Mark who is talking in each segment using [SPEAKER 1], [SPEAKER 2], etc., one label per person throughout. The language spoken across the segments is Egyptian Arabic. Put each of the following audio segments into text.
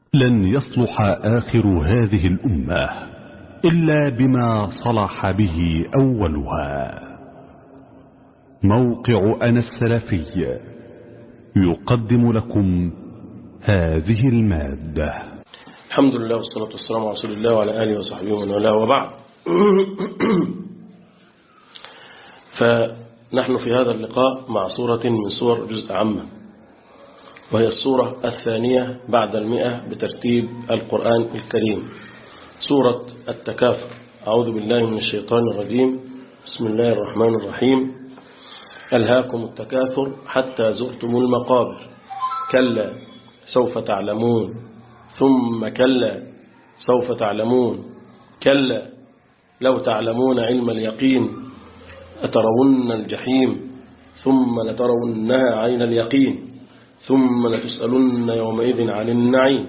[SPEAKER 1] لن يصلح آخر هذه الأمة إلا بما صلح به أولها موقع أنا السلفي يقدم لكم هذه المادة
[SPEAKER 2] الحمد لله والصلاة والسلام على رسول الله وعلى آله وصحبه ومن والاه وبعد فنحن في هذا اللقاء مع سورة من سور جزء عامة وهي السورة الثانية بعد المئة بترتيب القرآن الكريم سورة التكاثر أعوذ بالله من الشيطان الرجيم بسم الله الرحمن الرحيم ألهاكم التكاثر حتى زرتم المقابر كلا سوف تعلمون ثم كلا سوف تعلمون كلا لو تعلمون علم اليقين أترون الجحيم ثم لترونها عين اليقين ثم لتسألن يومئذ عن النعيم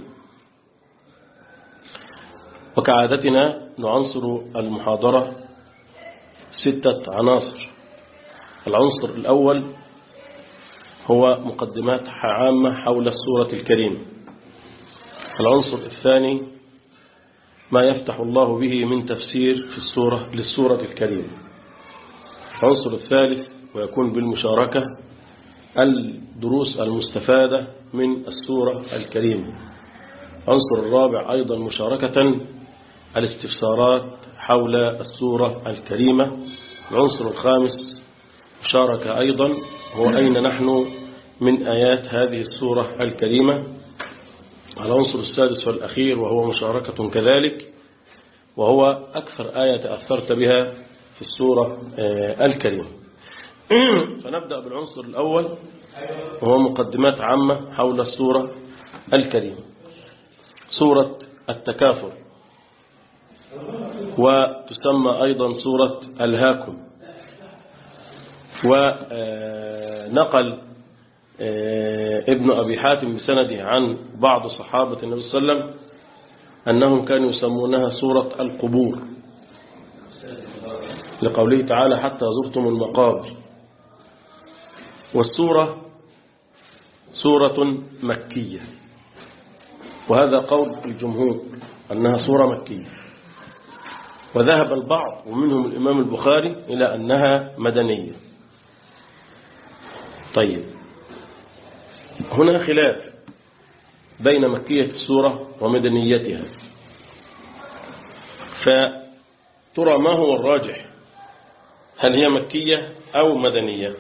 [SPEAKER 2] وكعادتنا نعنصر المحاضرة ستة عناصر العنصر الأول هو مقدمات عامة حول السورة الكريمة العنصر الثاني ما يفتح الله به من تفسير في السورة للسورة الكريمة العنصر الثالث ويكون بالمشاركة الدروس المستفادة من السورة الكريمة العنصر الرابع أيضا مشاركة الاستفسارات حول السورة الكريمة العنصر الخامس مشاركة أيضا هو أين نحن من آيات هذه السورة الكريمة العنصر السادس والأخير وهو مشاركة كذلك وهو أكثر آية تأثرت بها في السورة الكريمة فنبدأ بالعنصر الأول وهو مقدمات عامة حول السورة الكريمة سورة التكاثر وتسمى أيضا سورة الهاكم ونقل ابن أبي حاتم بسنده عن بعض صحابة النبي صلى الله عليه وسلم أنهم كانوا يسمونها سورة القبور لقوله تعالى حتى زرتم المقابر والسورة سورة مكية وهذا قول الجمهور أنها سورة مكية وذهب البعض ومنهم الإمام البخاري إلى أنها مدنية طيب هنا خلاف بين مكية السورة ومدنيتها فترى ما هو الراجح هل هي مكية أو مدنية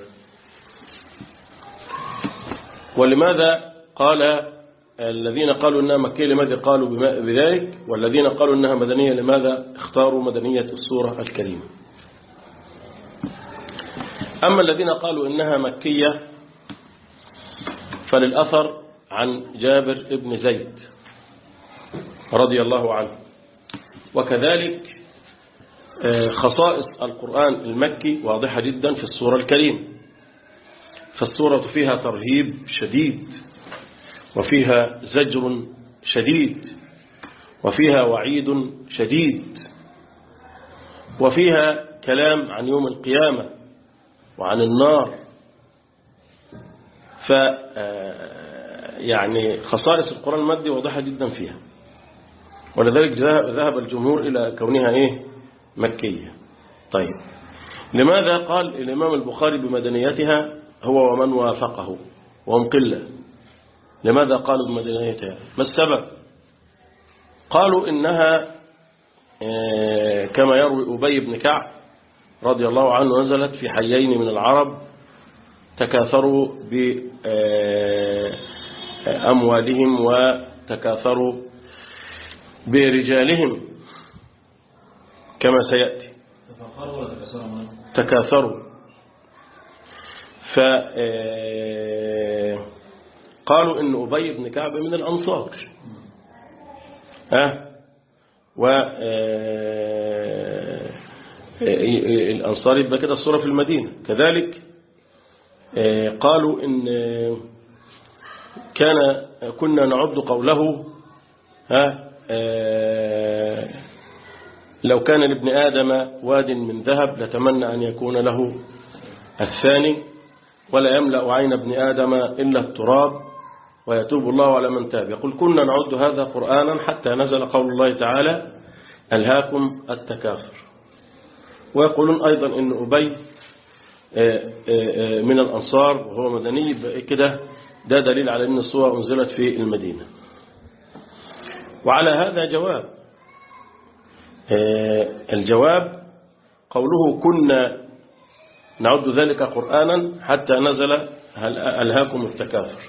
[SPEAKER 2] ولماذا قال الذين قالوا أنها مكية لماذا قالوا بذلك والذين قالوا أنها مدنية لماذا اختاروا مدنية السورة الكريمة أما الذين قالوا إنها مكية فللأثر عن جابر ابن زيد رضي الله عنه وكذلك خصائص القرآن المكي واضحة جدا في السورة الكريمة فالسورة فيها ترهيب شديد وفيها زجر شديد وفيها وعيد شديد وفيها كلام عن يوم القيامة وعن النار ف يعني خصائص القرآن المادي واضحة جدا فيها ولذلك ذهب الجمهور إلى كونها إيه مكية طيب لماذا قال الإمام البخاري بمدنيتها هو ومن وافقه وهم قلة لماذا قالوا بمدنيتها ما السبب قالوا إنها كما يروي أبي بن كعب رضي الله عنه نزلت في حيين من العرب تكاثروا بأموالهم وتكاثروا برجالهم كما سيأتي تكاثروا فقالوا إن أبي بن كعب من الأنصار ها و الأنصار يبقى كده الصورة في المدينة كذلك قالوا إن كان كنا نعد قوله ها لو كان لابن آدم واد من ذهب لتمنى أن يكون له الثاني ولا يملأ عين ابن آدم إلا التراب ويتوب الله على من تاب يقول كنا نعد هذا قرآنا حتى نزل قول الله تعالى ألهاكم التكاثر ويقولون أيضا أن أبي من الأنصار وهو مدني كده ده دليل على أن الصورة أنزلت في المدينة وعلى هذا جواب الجواب قوله كنا نعد ذلك قرآنا حتى نزل ألهاكم التكاثر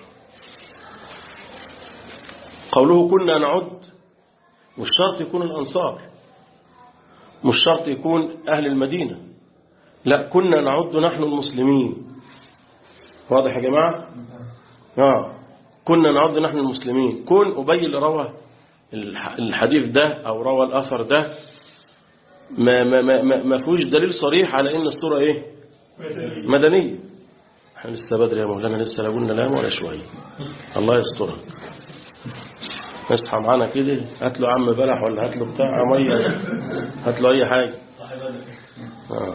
[SPEAKER 2] قوله كنا نعد مش شرط يكون الأنصار مش شرط يكون أهل المدينة لا كنا نعد نحن المسلمين واضح يا جماعة آه. كنا نعد نحن المسلمين كون أبي اللي روى الحديث ده أو روى الأثر ده ما, ما, ما, ما, ما فيهوش دليل صريح على إن الصورة إيه مدنية احنا لسه بدري يا مولانا لسه لا قلنا لا ولا شوية الله يسترك اصحى معانا كده هات له عم بلح ولا هات له بتاع ميه هات له اي حاجه آه.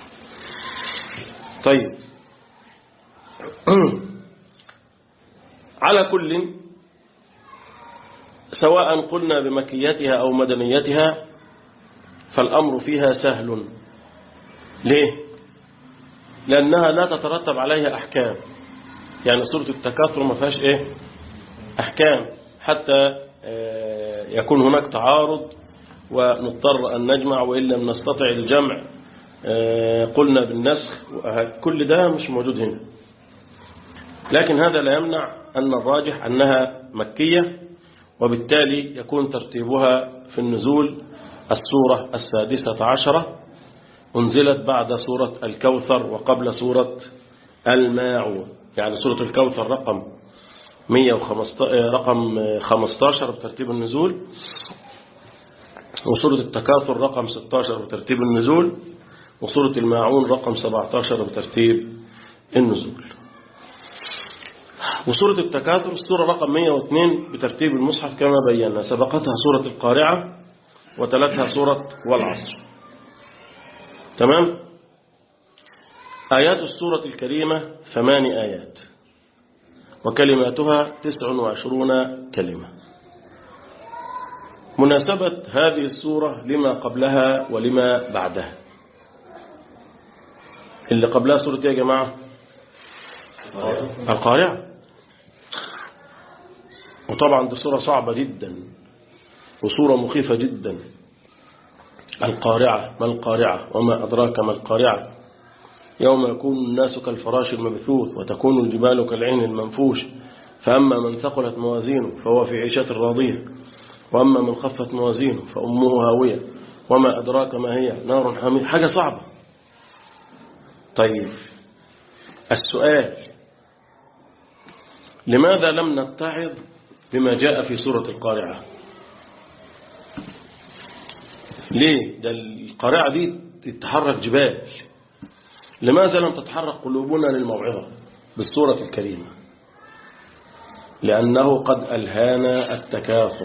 [SPEAKER 2] طيب على كل سواء قلنا بمكيتها أو مدنيتها فالأمر فيها سهل ليه لأنها لا تترتب عليها أحكام يعني سورة التكاثر ما فيهاش إيه أحكام حتى يكون هناك تعارض ونضطر أن نجمع وإن لم نستطع الجمع قلنا بالنسخ كل ده مش موجود هنا لكن هذا لا يمنع أن الراجح أنها مكية وبالتالي يكون ترتيبها في النزول السورة السادسة عشرة أنزلت بعد سورة الكوثر وقبل سورة الماعون يعني سورة الكوثر رقم 115 رقم 15 بترتيب النزول وسورة التكاثر رقم 16 بترتيب النزول وسورة الماعون رقم 17 بترتيب النزول وسورة التكاثر السورة رقم 102 بترتيب المصحف كما بينا سبقتها سورة القارعة وتلتها سورة والعصر تمام آيات السورة الكريمة ثمان آيات وكلماتها تسع وعشرون كلمة مناسبة هذه السورة لما قبلها ولما بعدها اللي قبلها سورة يا جماعة القارعة وطبعا دي سورة صعبة جدا وسورة مخيفة جدا القارعة ما القارعة وما أدراك ما القارعة يوم يكون الناس كالفراش المبثوث وتكون الجبال كالعين المنفوش فأما من ثقلت موازينه فهو في عيشة راضية وأما من خفت موازينه فأمه هاوية وما أدراك ما هي نار حامية حاجة صعبة طيب السؤال لماذا لم نتعظ بما جاء في سورة القارعة ليه ده القارعة دي تتحرك جبال لماذا لم تتحرك قلوبنا للموعظة بالسورة الكريمة لأنه قد ألهانا التكاثر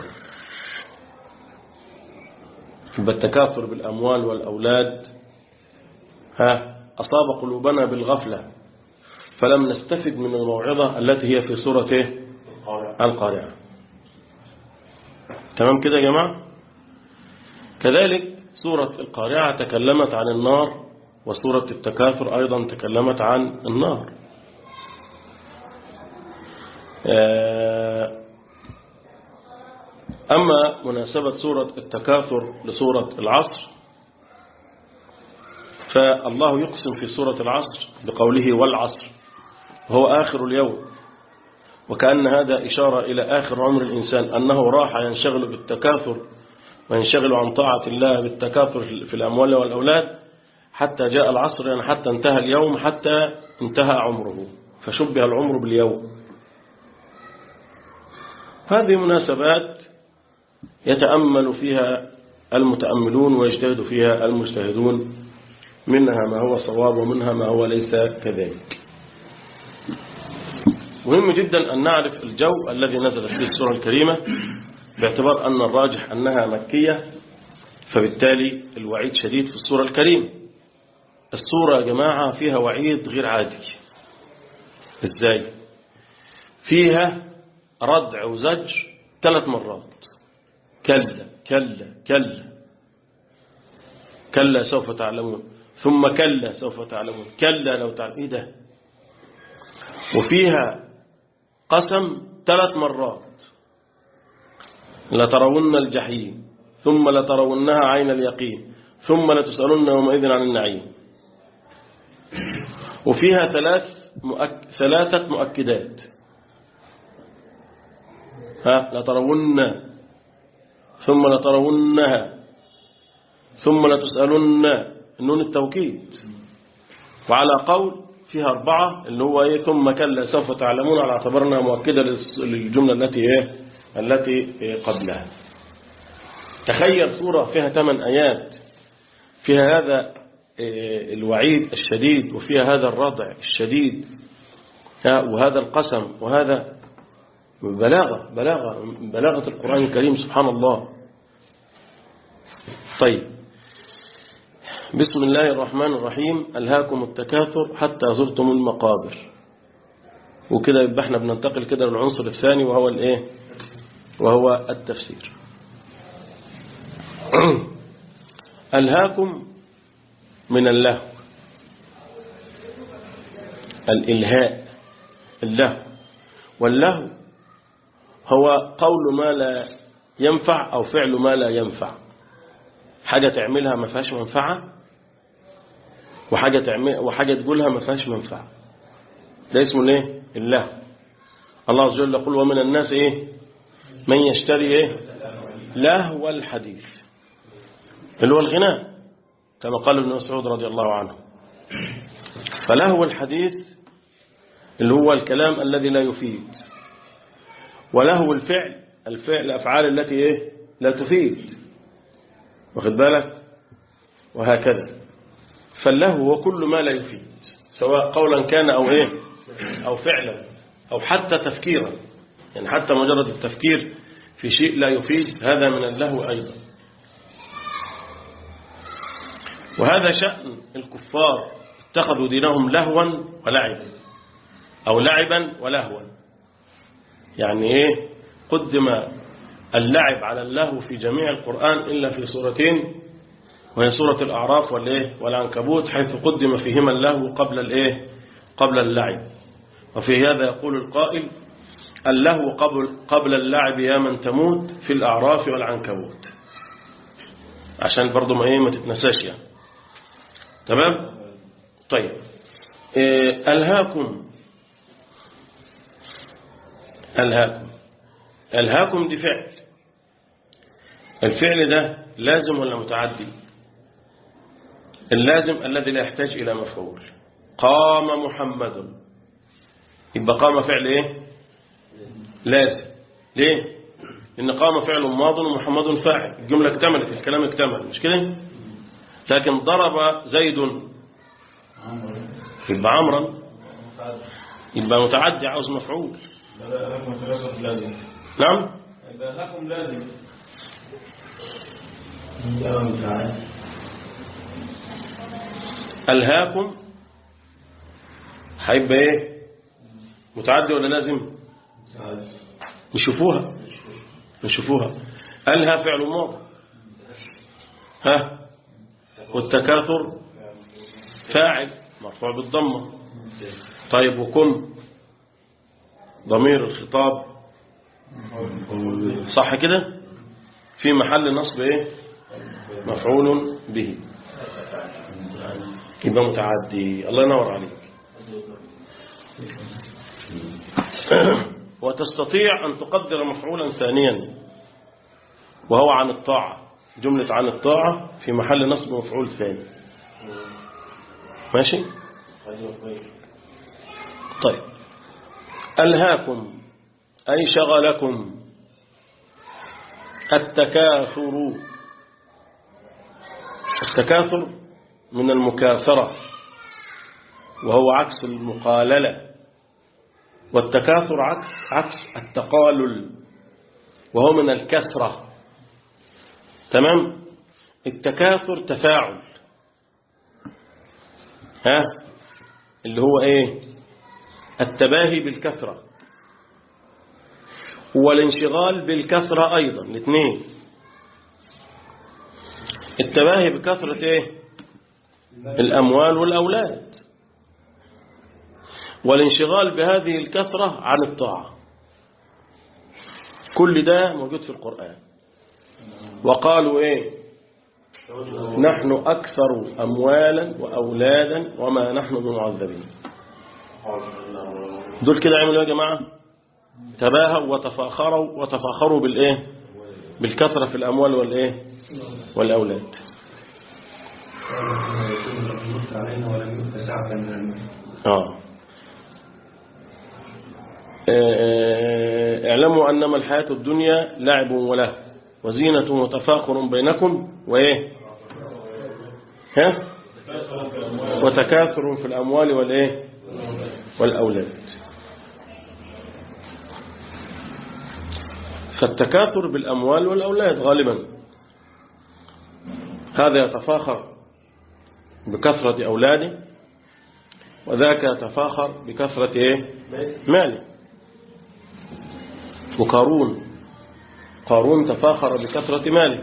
[SPEAKER 2] بالتكاثر بالأموال والأولاد ها أصاب قلوبنا بالغفلة فلم نستفد من الموعظة التي هي في سورة القارعة تمام كده يا جماعة كذلك سورة القارعة تكلمت عن النار وسورة التكاثر أيضا تكلمت عن النار أما مناسبة سورة التكاثر لسورة العصر فالله يقسم في سورة العصر بقوله والعصر هو آخر اليوم وكأن هذا إشارة إلى آخر عمر الإنسان أنه راح ينشغل بالتكاثر وينشغل عن طاعة الله بالتكاثر في الأموال والأولاد حتى جاء العصر يعني حتى انتهى اليوم حتى انتهى عمره فشبه العمر باليوم هذه مناسبات يتأمل فيها المتأملون ويجتهد فيها المجتهدون منها ما هو صواب ومنها ما هو ليس كذلك مهم جدا أن نعرف الجو الذي نزلت فيه السورة الكريمة باعتبار أن الراجح أنها مكية فبالتالي الوعيد شديد في السورة الكريمة السورة يا جماعة فيها وعيد غير عادي ازاي فيها ردع وزجر ثلاث مرات كلا كلا كلا كلا سوف تعلمون ثم كلا سوف تعلمون كلا لو تعلمون ايه ده وفيها قسم ثلاث مرات لترون الجحيم ثم لترونها عين اليقين ثم لتسألن يومئذ عن النعيم وفيها ثلاث مؤك... ثلاثة مؤكدات ها لترون ثم لترونها ثم لتسألن النون التوكيد وعلى قول فيها أربعة اللي هو إيه ثم كلا سوف تعلمون على اعتبرنا مؤكدة للجملة التي إيه التي إيه قبلها تخيل سورة فيها ثمان آيات فيها هذا إيه الوعيد الشديد وفيها هذا الردع الشديد وهذا القسم وهذا بلاغة بلاغة بلاغة القرآن الكريم سبحان الله طيب بسم الله الرحمن الرحيم ألهاكم التكاثر حتى زرتم المقابر وكده يبقى احنا بننتقل كده للعنصر الثاني وهو الايه وهو التفسير ألهاكم من اللهو الإلهاء اللهو واللهو هو قول ما لا ينفع أو فعل ما لا ينفع حاجة تعملها ما فيهاش منفعة وحاجة تعمل وحاجة تقولها ما فيهاش منفعة ده اسمه ايه اللهو الله عز وجل يقول ومن الناس ايه من يشتري ايه لهو الحديث اللي هو الغناء كما قال ابن مسعود رضي الله عنه فلهو الحديث اللي هو الكلام الذي لا يفيد ولهو الفعل الفعل الأفعال التي إيه لا تفيد واخد بالك وهكذا فاللهو هو كل ما لا يفيد سواء قولا كان أو إيه أو فعلا أو حتى تفكيرا يعني حتى مجرد التفكير في شيء لا يفيد هذا من اللهو أيضا وهذا شأن الكفار اتخذوا دينهم لهوا ولعبا أو لعبا ولهوا يعني إيه قدم اللعب على اللهو في جميع القرآن إلا في سورتين وهي سورة الأعراف والإيه والعنكبوت حيث قدم فيهما اللهو قبل الإيه قبل اللعب وفي هذا يقول القائل اللهو قبل قبل اللعب يا من تموت في الأعراف والعنكبوت عشان برضو ما إيه ما تتنساش يعني تمام طيب إيه ألهاكم ألهاكم ألهاكم دي فعل الفعل ده لازم ولا متعدي اللازم الذي لا يحتاج إلى مفعول قام محمد يبقى قام فعل ايه لازم ليه لأن قام فعل ماض ومحمد فاعل الجملة اكتملت الكلام اكتمل مش كده لكن ضرب زيد يبقى عمرا يبقى متعدي عاوز مفعول نعم
[SPEAKER 3] لكم لازم
[SPEAKER 2] ألهاكم هيبقى ايه متعدي ولا لازم نشوفوها نشوفوها ألها فعل ماضي ها والتكاثر فاعل مرفوع بالضمة طيب وكم ضمير الخطاب صح كده في محل نصب ايه مفعول به يبقى متعدي الله ينور عليك وتستطيع أن تقدر مفعولا ثانيا وهو عن الطاعة جملة عن الطاعة في محل نصب مفعول ثاني ماشي طيب ألهاكم أي شغلكم التكاثر التكاثر من المكاثرة وهو عكس المقاللة والتكاثر عكس عكس التقالل وهو من الكثرة تمام التكاثر تفاعل ها اللي هو ايه التباهي بالكثرة والانشغال بالكثرة أيضا الاثنين التباهي بكثرة ايه الأموال والأولاد والانشغال بهذه الكثرة عن الطاعة كل ده موجود في القرآن وقالوا ايه نحن أكثر أموالا وأولادا وما نحن بمعذبين دول كده عملوا يا جماعة تباهوا وتفاخروا وتفاخروا بالإيه بالكثرة في الأموال والإيه والأولاد آه اعلموا أنما الحياة الدنيا لعب وله وزينة وتفاخر بينكم وإيه ها وتكاثر في الأموال والإيه والأولاد فالتكاثر بالأموال والأولاد غالبا هذا يتفاخر بكثرة أولاده وذاك يتفاخر بكثرة إيه؟ ماله وقارون قارون تفاخر بكثرة ماله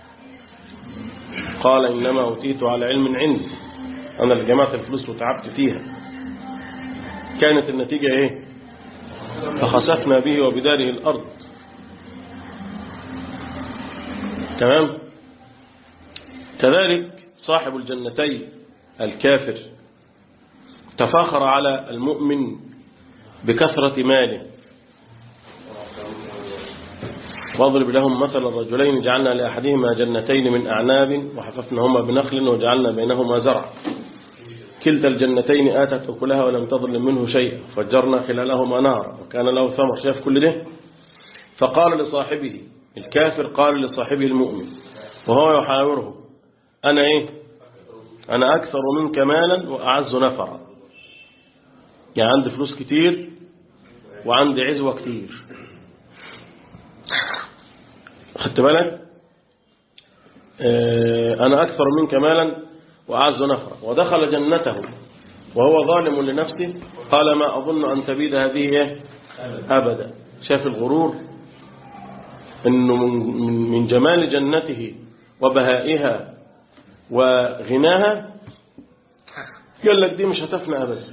[SPEAKER 2] قال إنما أوتيت على علم عندي أنا اللي جمعت الفلوس وتعبت فيها كانت النتيجة إيه فخسفنا به وبداره الأرض تمام كذلك صاحب الجنتين الكافر تفاخر على المؤمن بكثرة ماله واضرب لهم مثل الرجلين جعلنا لأحدهما جنتين من أعناب وحففناهما بنخل وجعلنا بينهما زرع كلتا الجنتين آتت أكلها ولم تظلم منه شيئا فجرنا خلالهما نارا وكان له ثمر شاف كل ده فقال لصاحبه الكافر قال لصاحبه المؤمن وهو يحاوره أنا إيه أنا أكثر منك مالا وأعز نفرا يعني عندي فلوس كتير وعندي عزوة كتير خدت بالك أنا أكثر منك مالا وأعز نفرا ودخل جنته وهو ظالم لنفسه قال ما أظن أن تبيد هذه أبدا شاف الغرور أنه من من جمال جنته وبهائها وغناها قال لك دي مش هتفنى أبدا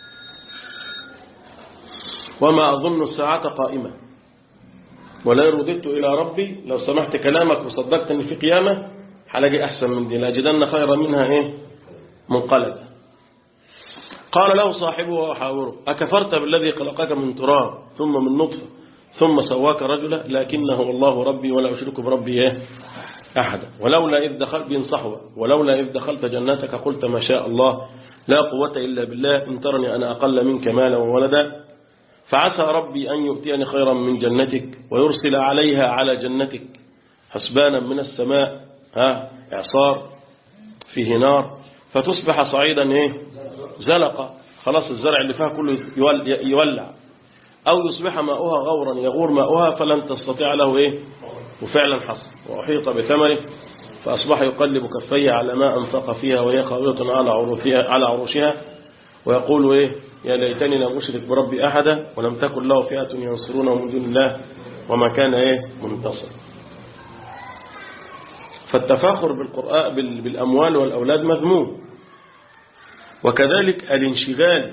[SPEAKER 2] وما أظن الساعة قائمة ولا رددت إلى ربي لو سمحت كلامك وصدقت أن في قيامة حلاقي أحسن من دي لاجدن خيرا منها إيه منقلبة قال له صاحبه وحاوره أكفرت بالذي خلقك من تراب ثم من نطفة ثم سواك رجلا لكنه الله ربي ولا أشرك بربي إيه أحدا ولولا إذ دخلت بينصحوا ولولا إذ دخلت جناتك قلت ما شاء الله لا قوة إلا بالله إن ترني أنا أقل منك مالا وولدا فعسى ربي أن يؤتيني خيرا من جنتك ويرسل عليها على جنتك حسبانا من السماء ها إعصار فيه نار فتصبح صعيدا إيه زلقة خلاص الزرع اللي فيها كله يولع أو يصبح ماؤها غورا يغور ماؤها فلن تستطيع له إيه وفعلا حصل وأحيط بثمره فأصبح يقلب كفيه على ما أنفق فيها وهي خاوية على عروشها, على عروشها ويقول إيه يا ليتني لم أشرك بربي أحدا ولم تكن له فئة ينصرونه من دون الله وما كان إيه منتصر فالتفاخر بالقرآن بالأموال والأولاد مذموم وكذلك الانشغال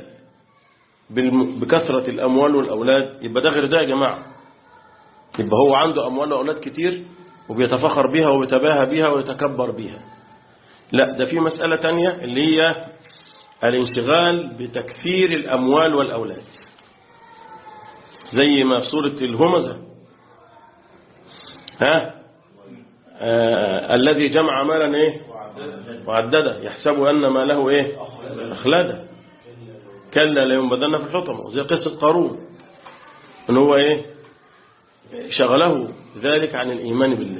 [SPEAKER 2] بكثرة الأموال والأولاد يبقى ده غير ده يا جماعة يبقى هو عنده أموال وأولاد كتير وبيتفخر بها ويتباهى بها ويتكبر بها لا ده في مسألة تانية اللي هي الانشغال بتكثير الأموال والأولاد زي ما في سورة الهمزة ها آه الذي جمع مالا ايه وعدده يحسب أن ما له ايه أخلاده كلا لينبذن في الحطمة زي قصة قارون ان هو ايه شغله ذلك عن الإيمان بالله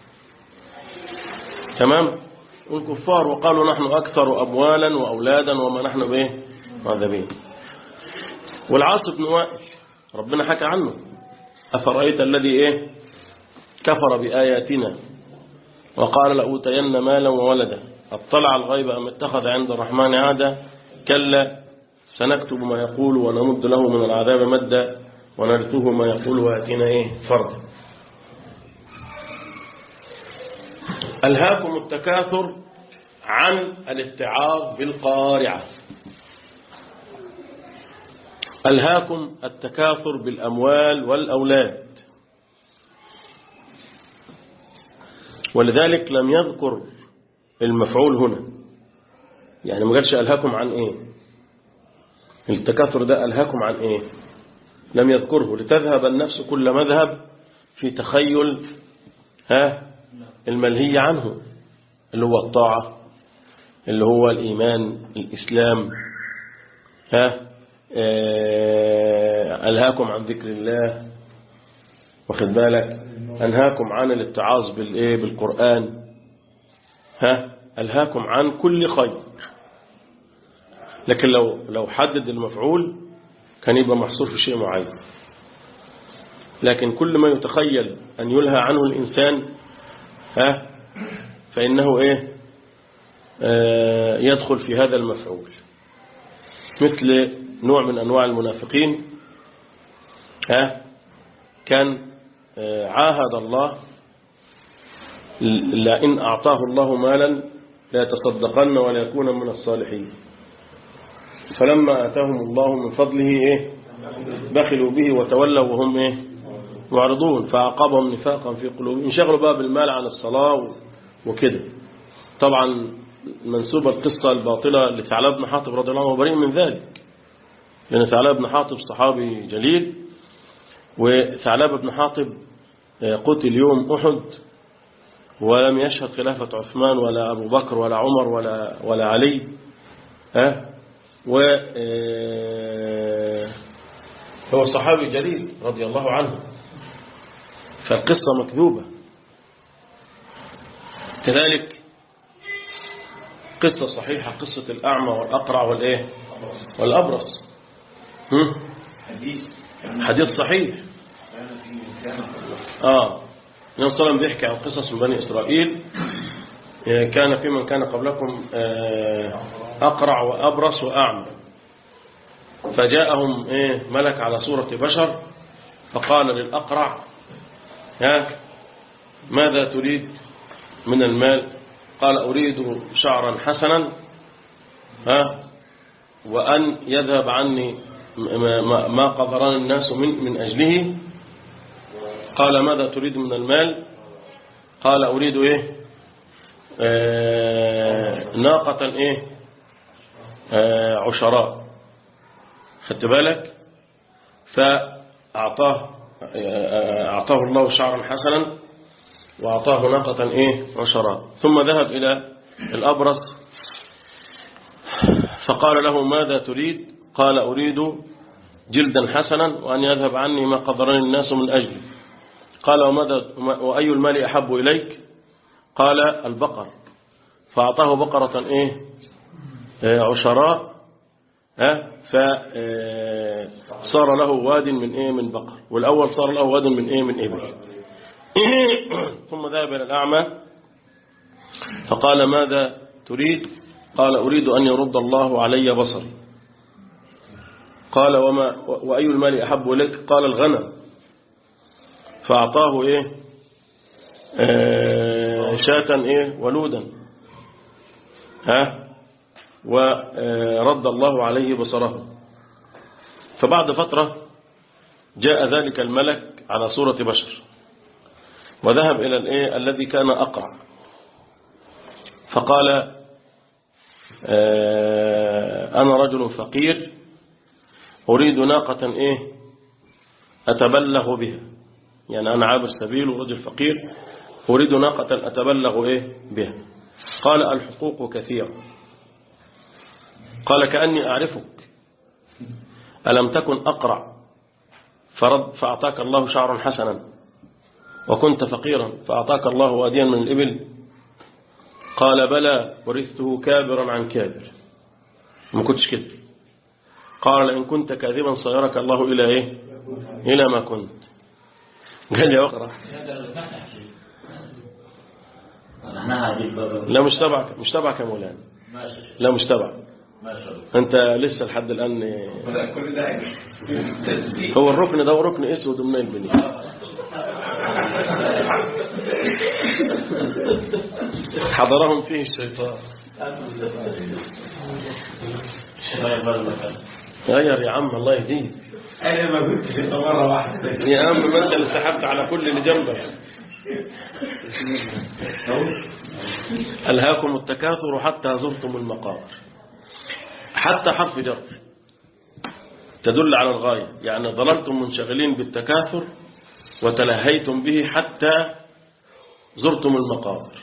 [SPEAKER 2] تمام والكفار وقالوا نحن أكثر أموالا وأولادا وما نحن به معذبين والعاص بن وائل ربنا حكى عنه أفرأيت الذي إيه كفر بآياتنا وقال لأوتين مالا وولدا اطلع الغيب أم اتخذ عند الرحمن عادا كلا سنكتب ما يقول ونمد له من العذاب مدا ونرثه ما يقول ويأتينا إيه فردا ألهاكم التكاثر عن الاتعاظ بالقارعة ألهاكم التكاثر بالأموال والأولاد ولذلك لم يذكر المفعول هنا يعني ما قالش ألهاكم عن إيه التكاثر ده ألهاكم عن إيه لم يذكره لتذهب النفس كل مذهب في تخيل ها الملهي عنه اللي هو الطاعة اللي هو الإيمان الإسلام ها ألهاكم عن ذكر الله واخد بالك أنهاكم عن الاتعاظ بالإيه بالقرآن ها ألهاكم عن كل خير لكن لو لو حدد المفعول كان يبقى محصور في شيء معين لكن كل ما يتخيل أن يلهى عنه الإنسان ها فإنه إيه آه يدخل في هذا المفعول مثل نوع من أنواع المنافقين ها كان آه عاهد الله لئن أعطاه الله مالا ليتصدقن وليكون من الصالحين فلما آتاهم الله من فضله إيه بخلوا به وتولوا وهم إيه معرضون فعقبهم نفاقا في قلوبهم انشغلوا بقى بالمال عن الصلاة وكده طبعا منسوب القصة الباطلة لثعلب بن حاطب رضي الله عنه وبريء من ذلك لأن ثعلب بن حاطب صحابي جليل وثعلب بن حاطب قتل يوم أحد ولم يشهد خلافة عثمان ولا أبو بكر ولا عمر ولا ولا علي ها و هو صحابي جليل رضي الله عنه فالقصة مكذوبة كذلك قصة صحيحة قصة الأعمى والأقرع والإيه والأبرص هم؟ حديث صحيح آه النبي صلى الله عليه وسلم بيحكي عن قصص من بني إسرائيل كان في من كان قبلكم أقرع وأبرص وأعمى فجاءهم إيه ملك على صورة بشر فقال للأقرع ها ماذا تريد من المال قال أريد شعرا حسنا ها وأن يذهب عني ما قدران الناس من من أجله قال ماذا تريد من المال قال أريد إيه آه ناقة إيه آه عشراء خدت بالك فأعطاه أعطاه الله شعرا حسنا وأعطاه ناقة إيه عشراء ثم ذهب إلى الأبرص فقال له ماذا تريد قال أريد جلدا حسنا وأن يذهب عني ما قدرني الناس من أجلي قال وماذا وأي المال أحب إليك قال البقر فأعطاه بقرة إيه عشراء فصار له واد من إيه من بقر والأول صار له واد من إيه من إبل ثم ذهب إلى الأعمى فقال ماذا تريد قال أريد أن يرد الله علي بصري قال وما وأي المال أحب إليك قال الغنم فأعطاه إيه آه شاة إيه ولودا ها ورد الله عليه بصره فبعد فترة جاء ذلك الملك على صورة بشر وذهب إلى الإيه الذي كان أقرع فقال آه أنا رجل فقير أريد ناقة إيه أتبلغ بها يعني أنا عابر سبيل ورجل فقير أريد ناقة أتبلغ إيه بها قال الحقوق كثيرة قال كأني أعرفك ألم تكن أقرع فرد فأعطاك الله شعرا حسنا وكنت فقيرا فأعطاك الله واديا من الإبل قال بلى ورثته كابرا عن كابر ما كنتش كده قال لئن كنت كاذبا صيرك الله إلى إيه إلى ما كنت قال يا أقرأ
[SPEAKER 3] معناها دي الباب
[SPEAKER 2] لا مش تبعك مش تبعك يا مولانا لا مش تبعك
[SPEAKER 3] ما شاء الله
[SPEAKER 2] انت لسه لحد الان
[SPEAKER 3] بدأ كل ده تسبيح
[SPEAKER 2] هو الركن ده هو ركن اسود من البني حضرهم فيه الشيطان غير يا عم الله يهديك
[SPEAKER 3] انا ما كنتش في مرة واحدة
[SPEAKER 2] يا عم ما انت اللي سحبت على كل اللي جنبك ألهاكم التكاثر حتى زرتم المقابر حتى حرف جر تدل على الغاية يعني ظللتم منشغلين بالتكاثر وتلهيتم به حتى زرتم المقابر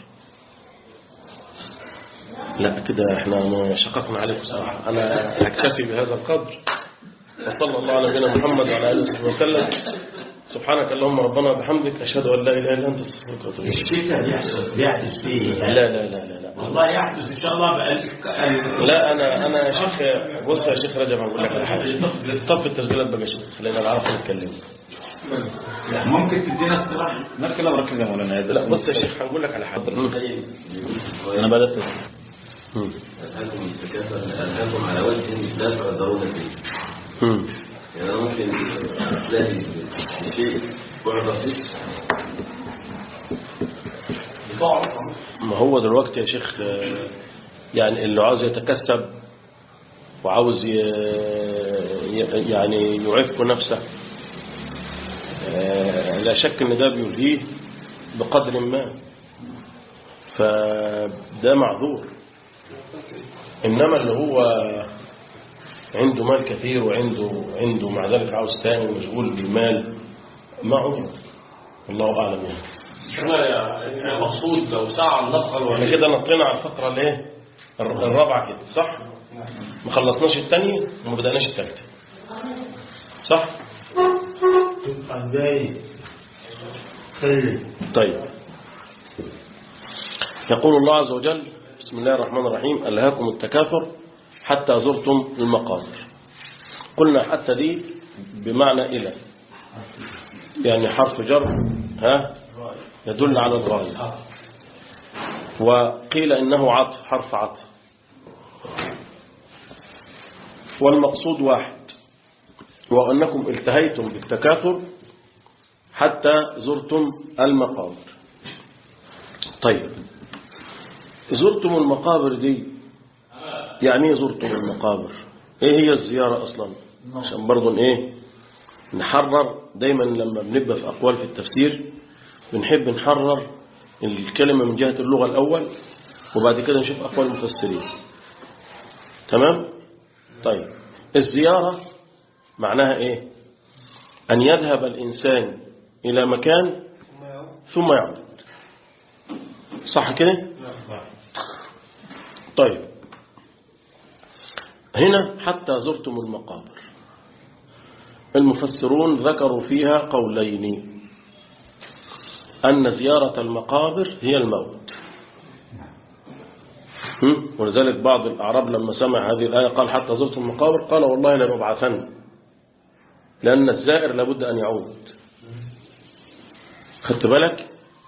[SPEAKER 2] لا كده احنا ما شققنا عليكم صراحة أنا أكتفي بهذا القدر وصلى الله على نبينا محمد وعلى آله وصحبه وسلم سبحانك اللهم ربنا وبحمدك أشهد أن لا إله إلا أنت أستغفرك وأتوب إليك
[SPEAKER 3] الشتاء بيحصل بيحدث فيه
[SPEAKER 2] لا لا لا لا لا
[SPEAKER 3] والله يحدث ان شاء الله بقى
[SPEAKER 2] لا انا انا يا شيخ بص يا شيخ رجب هقول لك على حاجه طب التسجيلات بقى يا شيخ خلينا نعرف نتكلم
[SPEAKER 3] ممكن تدينا اقتراح
[SPEAKER 4] الناس كلها مركزة يا مولانا
[SPEAKER 2] لا بص يا شيخ هقول لك على حاجه انا بدات مم.
[SPEAKER 5] ألهاكم التكاثر ألهاكم على وجه لا تقدرون فيه
[SPEAKER 2] مم.
[SPEAKER 5] يعني أنا ممكن تلاقي شيء بعد بسيط
[SPEAKER 2] ما هو دلوقتي يا شيخ آه، يعني اللي عاوز يتكسب وعاوز ي- ي- يعني يعف نفسه آه، لا شك ان ده بيلهيه بقدر ما فده معذور انما اللي هو عنده مال كثير وعنده عنده مع ذلك عاوز تاني ومشغول بالمال ما عذر الله اعلم يعني
[SPEAKER 6] احنا يعني المقصود لو ساعة نقل
[SPEAKER 2] احنا كده نطينا على الفقرة الايه الر- الرابعة كده صح ما خلصناش الثانية وما بدأناش الثالثة صح طيب يقول الله عز وجل بسم الله الرحمن الرحيم ألهاكم التكاثر حتى زرتم المقابر قلنا حتى دي بمعنى إلى يعني حرف جر ها يدل على الغاية وقيل إنه عطف حرف عطف والمقصود واحد وأنكم التهيتم بالتكاثر حتى زرتم المقابر طيب زرتم المقابر دي يعني ايه زرتم المقابر ايه هي الزيارة اصلا عشان برضو ايه نحرر دايما لما بنبقى في اقوال في التفسير بنحب نحرر الكلمة من جهة اللغة الاول وبعد كده نشوف اقوال المفسرين تمام طيب الزيارة معناها ايه ان يذهب الانسان الى مكان ثم يعود صح كده طيب هنا حتى زرتم المقابر المفسرون ذكروا فيها قولين أن زيارة المقابر هي الموت هم؟ ولذلك بعض الأعراب لما سمع هذه الآية قال حتى زرتم المقابر قال والله لنبعثن لأن الزائر لابد أن يعود خدت بالك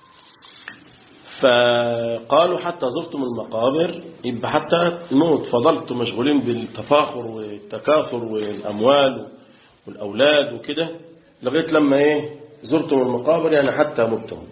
[SPEAKER 2] فقالوا حتى زرتم المقابر يبقى حتى الموت فضلتم مشغولين بالتفاخر والتكاثر والأموال والأولاد وكده لغاية لما إيه زرتم المقابر يعني حتى متم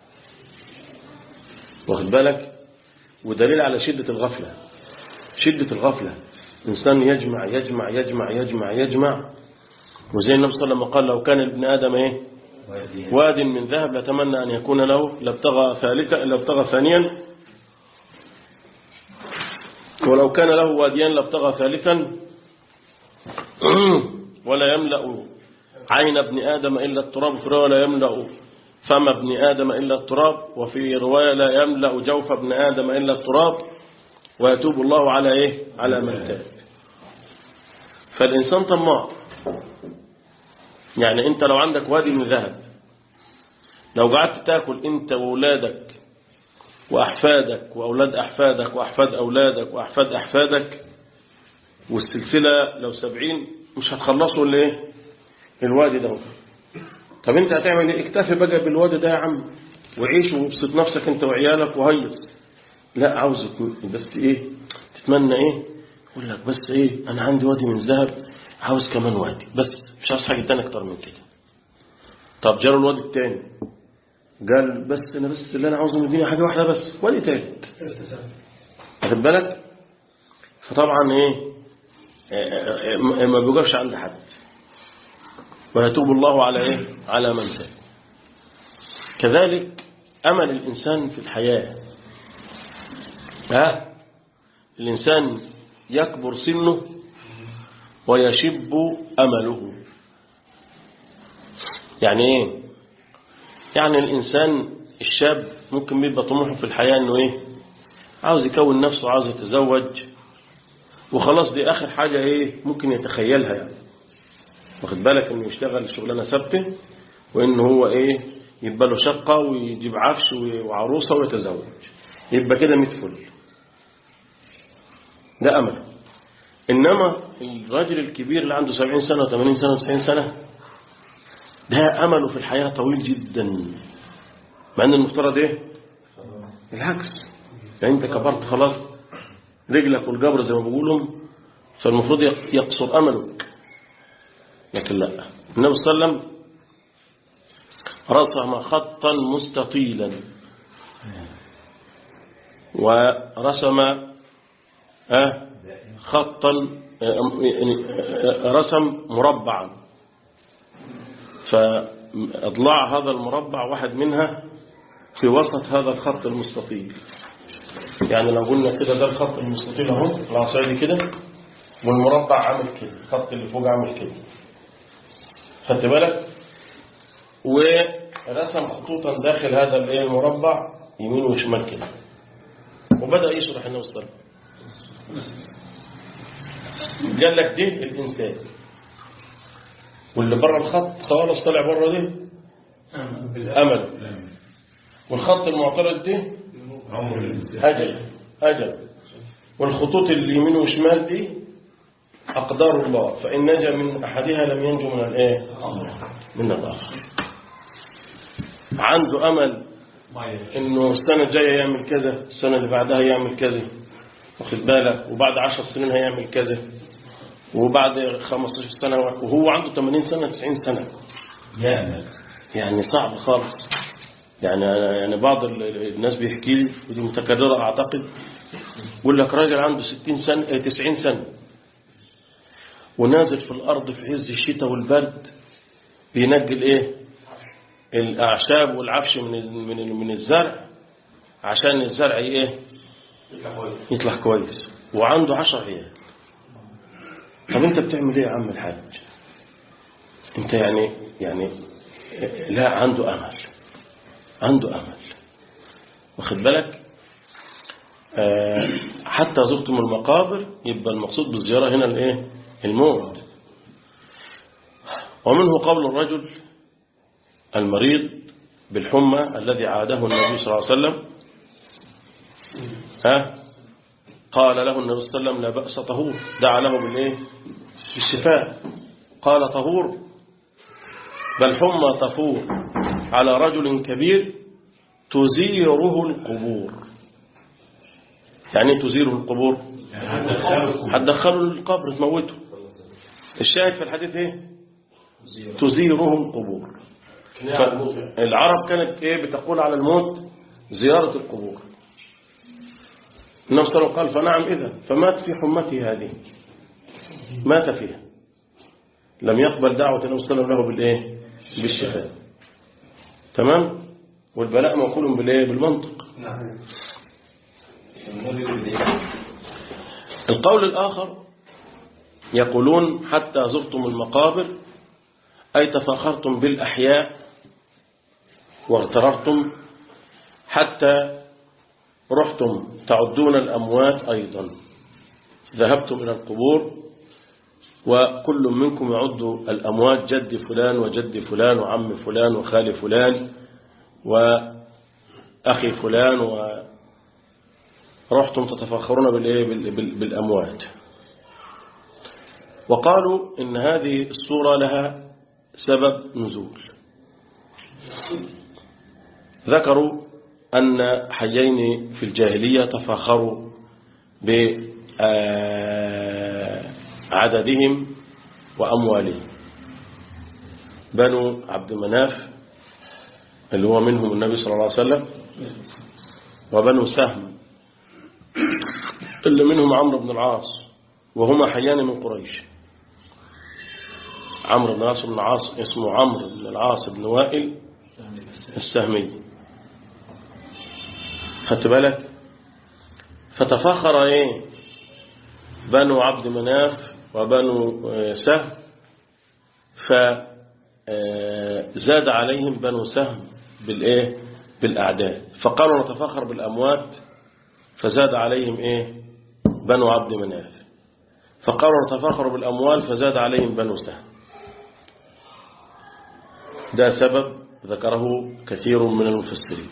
[SPEAKER 2] واخد بالك ودليل على شدة الغفلة شدة الغفلة إنسان يجمع يجمع يجمع يجمع يجمع وزي النبي صلى الله عليه وسلم قال لو كان ابن آدم إيه واد من ذهب لتمنى أن يكون له لابتغى ثالثا لابتغى ثانيا ولو كان له واديان لابتغى ثالثا ولا يملأ عين ابن آدم إلا التراب في رواية ولا يملأ فم ابن آدم إلا التراب وفي رواية لا يملأ جوف ابن آدم إلا التراب ويتوب الله على إيه على من تاب فالإنسان طماع يعني أنت لو عندك وادي من ذهب لو قعدت تاكل أنت وأولادك وأحفادك وأولاد أحفادك وأحفاد أولادك وأحفاد أحفادك والسلسلة لو سبعين مش هتخلصوا اللي إيه الوادي ده طب انت هتعمل ايه اكتفي بقى بالوادي ده يا عم وعيش وابسط نفسك انت وعيالك وهيص لا عاوز بس ايه تتمنى ايه يقول لك بس ايه انا عندي وادي من ذهب عاوز كمان وادي بس مش عاوز حاجه تانية اكتر من كده طب جاله الوادي التاني قال بس انا بس اللي انا عاوزه يديني حاجه واحده بس وادي تالت واخد بالك فطبعا ايه آه، آه، ما بيوقفش عند حد ويتوب الله على ايه على من تاب كذلك امل الانسان في الحياه ها الانسان يكبر سنه ويشب امله يعني ايه يعني الانسان الشاب ممكن بيبقى طموحه في الحياه انه ايه عاوز يكون نفسه عاوز يتزوج وخلاص دي اخر حاجه ايه ممكن يتخيلها يعني واخد بالك انه يشتغل شغلانه ثابته وان هو ايه يبقى له شقه ويجيب عفش وعروسه ويتزوج يبقى كده 100 فل ده امله انما الراجل الكبير اللي عنده 70 سنه و80 سنه و90 سنه ده امله في الحياه طويل جدا مع ان المفترض ايه العكس يعني انت كبرت خلاص رجلك والجبر زي ما بيقولوا فالمفروض يقصر املك لكن لا النبي صلى الله عليه وسلم رسم خطا مستطيلا ورسم آه خطا آه، يعني، آه، رسم مربعا فاضلاع هذا المربع واحد منها في وسط هذا الخط المستطيل يعني لو قلنا كده ده الخط المستطيل اهو العصايه كده والمربع عامل كده الخط اللي فوق عامل كده خدت بالك ورسم خطوطا داخل هذا الايه المربع يمين وشمال كده وبدا يشرح النبي صلى الله عليه وسلم قال لك ده الانسان واللي بره الخط خالص طلع بره ده امل والخط المعترض ده أجل أجل والخطوط اللي يمين وشمال دي أقدار الله فإن نجا من أحدها لم ينجو من الإيه من الآخر عنده أمل إنه السنة الجاية يعمل كذا السنة اللي بعدها يعمل كذا واخد بالك وبعد عشر سنين هيعمل كذا وبعد 15 سنة وهو عنده 80 سنة 90 سنة
[SPEAKER 3] يامل
[SPEAKER 2] يعني صعب خالص يعني يعني بعض ال- الناس بيحكي لي ودي متكررة أعتقد يقول لك راجل عنده 60 سنة آه، 90 سنة ونازل في الأرض في عز الشتاء والبرد بينجل إيه الأعشاب والعفش من ال- من ال- من الزرع عشان الزرع إيه يطلع كويس وعنده 10 عيال طب أنت بتعمل إيه يا عم الحاج أنت يعني يعني لا عنده أمل عنده أمل واخد بالك آه حتى زرتم المقابر يبقى المقصود بالزيارة هنا الايه الموت ومنه قول الرجل المريض بالحمى الذي عاده النبي صلى الله عليه وسلم ها قال له النبي صلى الله عليه وسلم لا بأس طهور دعا له بالايه بالشفاء قال طهور بل حمى تفور على رجل كبير تزيره القبور يعني ايه تزيره القبور هتدخله للقبر تموته الشاهد في الحديث ايه تزيره القبور العرب كانت ايه بتقول على الموت زيارة القبور النبي صلى الله عليه وسلم قال فنعم إذا فمات في حمته هذه مات فيها لم يقبل دعوة النبي صلى الله عليه وسلم له بالإيه بالشفاء تمام والبلاء موكول بالإيه بالمنطق القول الآخر يقولون حتى زرتم المقابر أي تفاخرتم بالأحياء واغتررتم حتى رحتم تعدون الأموات أيضا ذهبتم إلى القبور وكل منكم يعد الأموات جد فلان وجد فلان وعم فلان وخال فلان وأخي فلان ورحتم تتفاخرون بالإيه؟ بال- بال- بالأموات وقالوا إن هذه الصورة لها سبب نزول ذكروا أن حيين في الجاهلية تفاخروا ب آه، عددهم وأموالهم بنو عبد مناف اللي هو منهم النبي صلى الله عليه وسلم وبنو سهم اللي منهم عمرو بن العاص وهما حيان من قريش عمرو بن العاص بن العاص اسمه عمرو بن العاص بن وائل السهمي خدت بالك فتفاخر ايه بنو عبد مناف وبنو آه، سهم فزاد عليهم بنو سهم بالايه بالاعداد فقالوا نتفاخر بالاموات فزاد عليهم ايه بنو عبد مناف فقالوا نتفاخر بالاموال فزاد عليهم بنو سهم ده سبب ذكره كثير من المفسرين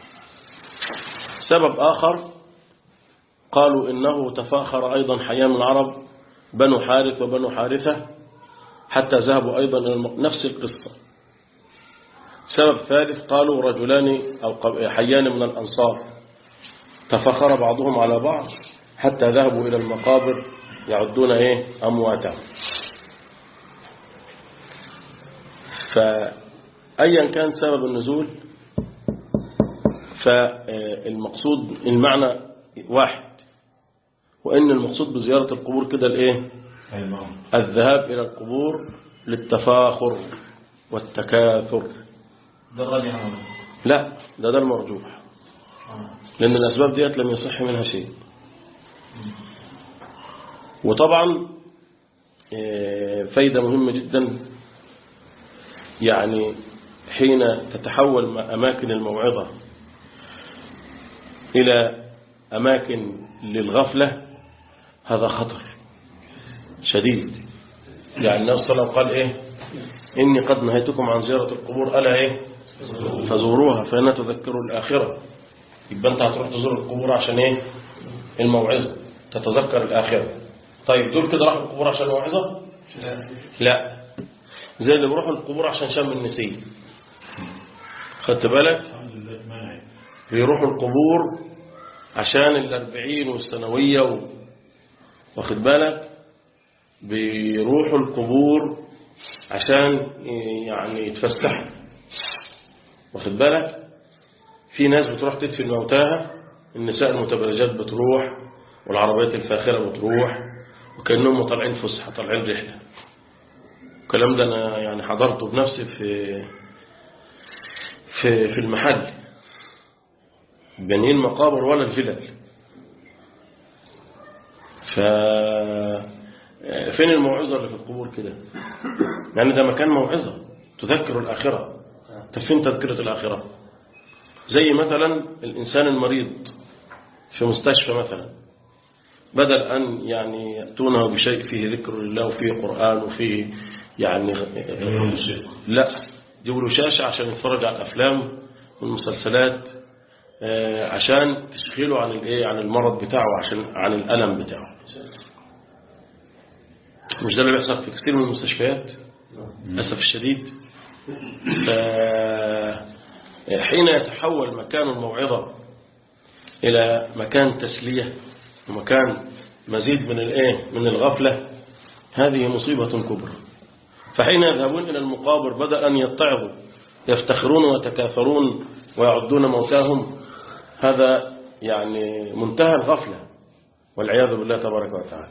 [SPEAKER 2] سبب آخر قالوا إنه تفاخر أيضا حيام العرب بنو حارث وبنو حارثة حتى ذهبوا أيضا إلى الم- نفس القصة سبب ثالث قالوا رجلان أو قب- حيان من الأنصار تفاخر بعضهم على بعض حتى ذهبوا إلى المقابر يعدون إيه أمواتهم فأيا كان سبب النزول فالمقصود المعنى واحد وإن المقصود بزيارة القبور كده الإيه الذهاب إلى القبور للتفاخر والتكاثر
[SPEAKER 3] ده الراجح هنا.
[SPEAKER 2] لا ده ده المرجوح لأن الأسباب ديت لم يصح منها شيء وطبعا آه، فايدة مهمة جدا يعني حين تتحول م- أماكن الموعظة إلى أماكن للغفلة هذا خطر شديد يعني النبي صلى الله عليه وسلم قال إيه إني قد نهيتكم عن زيارة القبور ألا إيه فزوروها فإنها تذكر الآخرة يبقى أنت هتروح تزور القبور عشان إيه الموعظة تتذكر الآخرة طيب دول كده راحوا القبور عشان الموعظة لا زي اللي بيروحوا القبور عشان شم النسيم خدت بالك بيروحوا القبور عشان الأربعين والسنوية و... واخد بالك بيروحوا القبور عشان يعني يتفسحوا واخد بالك في ناس بتروح تدفن موتاها النساء المتبرجات بتروح والعربيات الفاخرة بتروح وكأنهم طالعين فسحة طالعين رحلة الكلام ده أنا يعني حضرته بنفسي في في في المحل بنين مقابر ولا الفلل ف فين الموعظة اللي في القبور كده يعني ده مكان موعظة تذكر الآخرة طب فين تذكرة الآخرة زي مثلا الإنسان المريض في مستشفى مثلا بدل أن يعني يأتونه بشيء فيه ذكر لله وفيه قرآن وفيه يعني لا يجيبوا له شاشة عشان يتفرج على الأفلام والمسلسلات آه، عشان تشغله عن الايه عن المرض بتاعه عشان عن الألم بتاعه مش ده اللي بيحصل في كثير من المستشفيات للأسف الشديد ف- حين يتحول مكان الموعظة إلى مكان تسلية ومكان مزيد من الايه من الغفلة هذه مصيبة كبرى فحين يذهبون إلى المقابر بدأ أن يتعظوا يفتخرون ويتكاثرون ويعدون موتاهم هذا يعني منتهى الغفلة والعياذ بالله تبارك وتعالى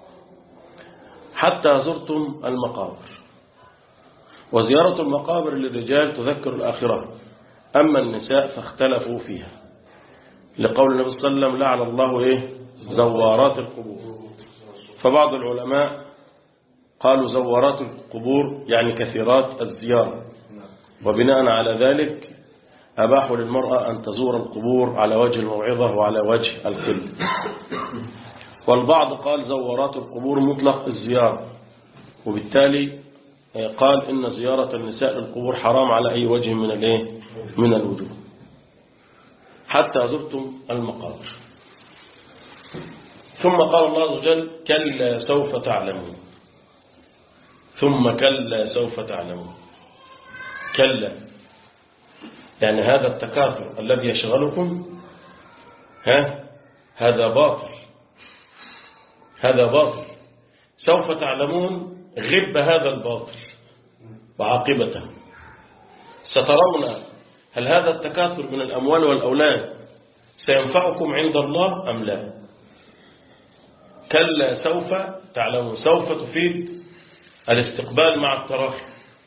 [SPEAKER 2] حتى زرتم المقابر وزيارة المقابر للرجال تذكر الآخرة أما النساء فاختلفوا فيها لقول النبي صلى الله عليه وسلم لعن الله إيه زوارات القبور فبعض العلماء قالوا زوارات القبور يعني كثيرات الزيارة وبناء على ذلك أباحوا للمرأة أن تزور القبور على وجه الموعظة وعلى وجه الكل والبعض قال زورات القبور مطلق الزيارة وبالتالي قال إن زيارة النساء للقبور حرام على أي وجه من الايه من الوجوه حتى زرتم المقابر ثم قال الله عز وجل كلا سوف تعلمون ثم كلا سوف تعلمون كلا يعني هذا التكاثر الذي يشغلكم ها هذا باطل هذا باطل سوف تعلمون غب هذا الباطل وعاقبته سترون هل هذا التكاثر من الأموال والأولاد سينفعكم عند الله أم لا كلا سوف تعلمون سوف تفيد الاستقبال مع التراخي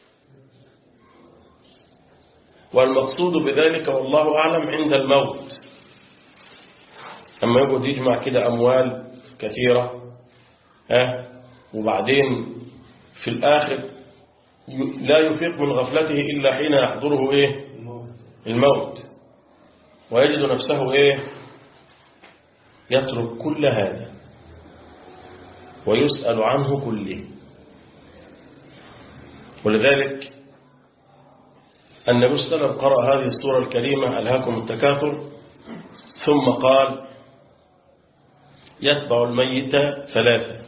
[SPEAKER 2] والمقصود بذلك والله أعلم عند الموت أما يقعد يجمع كده أموال كثيرة ها وبعدين في الآخر لا يفيق من غفلته إلا حين يحضره إيه الموت ويجد نفسه إيه يترك كل هذا ويسأل عنه كله ولذلك النبي صلى الله عليه وسلم قرأ هذه السورة الكريمة ألهاكم التكاثر ثم قال يتبع الميت ثلاثة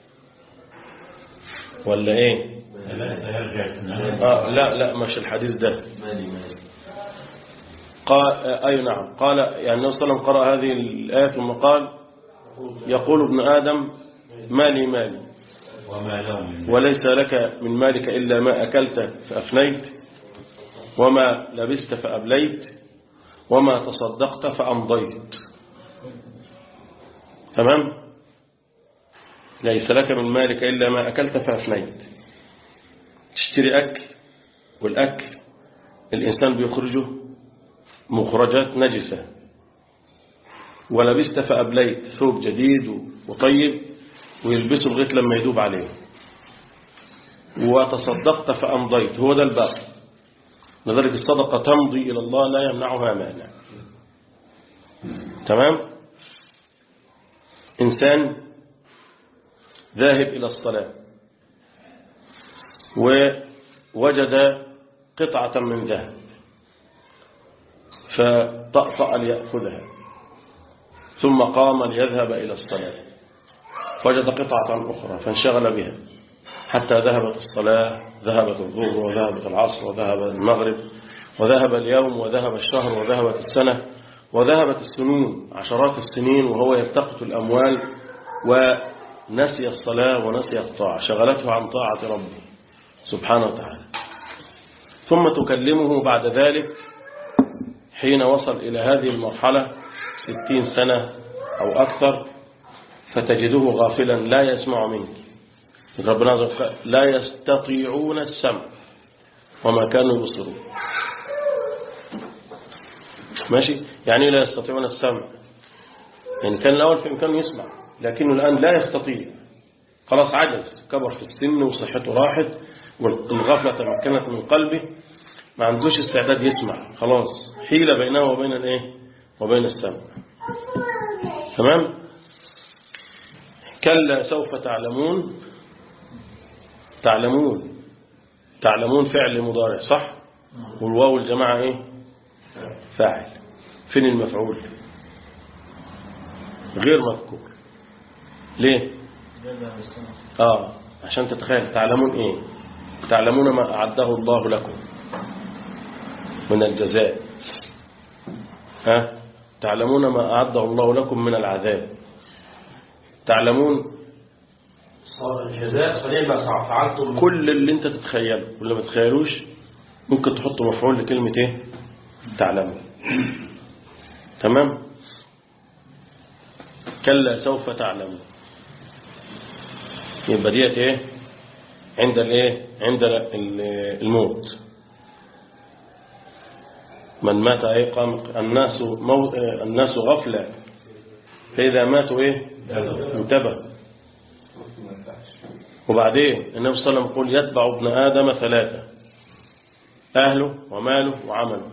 [SPEAKER 2] ولا ايه آه لا لا مش الحديث ده
[SPEAKER 5] مالي مالي
[SPEAKER 2] قال آه أي نعم قال يعني النبي صلى الله عليه وسلم قرأ هذه الآية ثم قال يقول ابن آدم مالي مالي
[SPEAKER 3] وما لهم
[SPEAKER 2] وليس لك من مالك إلا ما أكلت فأفنيت وما لبست فأبليت وما تصدقت فأمضيت تمام ليس لك من مالك إلا ما أكلت فأفنيت تشتري أكل والأكل الإنسان بيخرجه مخرجات نجسة ولبست فأبليت ثوب جديد وطيب ويلبسه لغاية لما يدوب عليه وتصدقت فأمضيت هو ده الباقي لذلك الصدقة تمضي إلى الله لا يمنعها مانع تمام إنسان ذاهب إلى الصلاة ووجد قطعة من ذهب فطأطأ ليأخذها ثم قام ليذهب إلى الصلاة وجد قطعة أخرى فانشغل بها حتى ذهبت الصلاة ذهبت الظهر وذهبت العصر وذهب المغرب وذهب اليوم وذهب الشهر وذهبت السنة وذهبت السنين عشرات السنين وهو يلتقط الأموال ونسي الصلاة ونسي الطاعة شغلته عن طاعة ربه سبحانه وتعالى ثم تكلمه بعد ذلك حين وصل إلى هذه المرحلة ستين سنة أو أكثر فتجده غافلا لا يسمع منك ربنا عز وجل لا يستطيعون السمع وما كانوا يبصرون ماشي يعني لا يستطيعون السمع يعني كان الأول في إمكانه يسمع لكنه الآن لا يستطيع خلاص عجز كبر في السن وصحته راحت والغفلة تمكنت من قلبه ما عندوش استعداد يسمع خلاص حيلة بينه وبين الايه وبين السمع تمام كلا سوف تعلمون تعلمون تعلمون فعل مضارع صح والواو الجماعة ايه فاعل فين المفعول غير مذكور ليه اه عشان تتخيل تعلمون ايه تعلمون ما أعده الله لكم من الجزاء ها تعلمون ما أعده الله لكم من العذاب تعلمون
[SPEAKER 6] صار الجزاء صنيع ما فعلتم
[SPEAKER 2] كل اللي انت تتخيله واللي ما تتخيلوش ممكن تحط مفعول لكلمة ايه تعلمون تمام كلا سوف تعلمون يبقى ديت ايه عند الايه عند ال- الموت من مات ايه قام الناس مو الناس غفلة فإذا ماتوا ايه انتبه وبعدين النبي صلى الله عليه وسلم يقول يتبع ابن آدم ثلاثة أهله وماله وعمله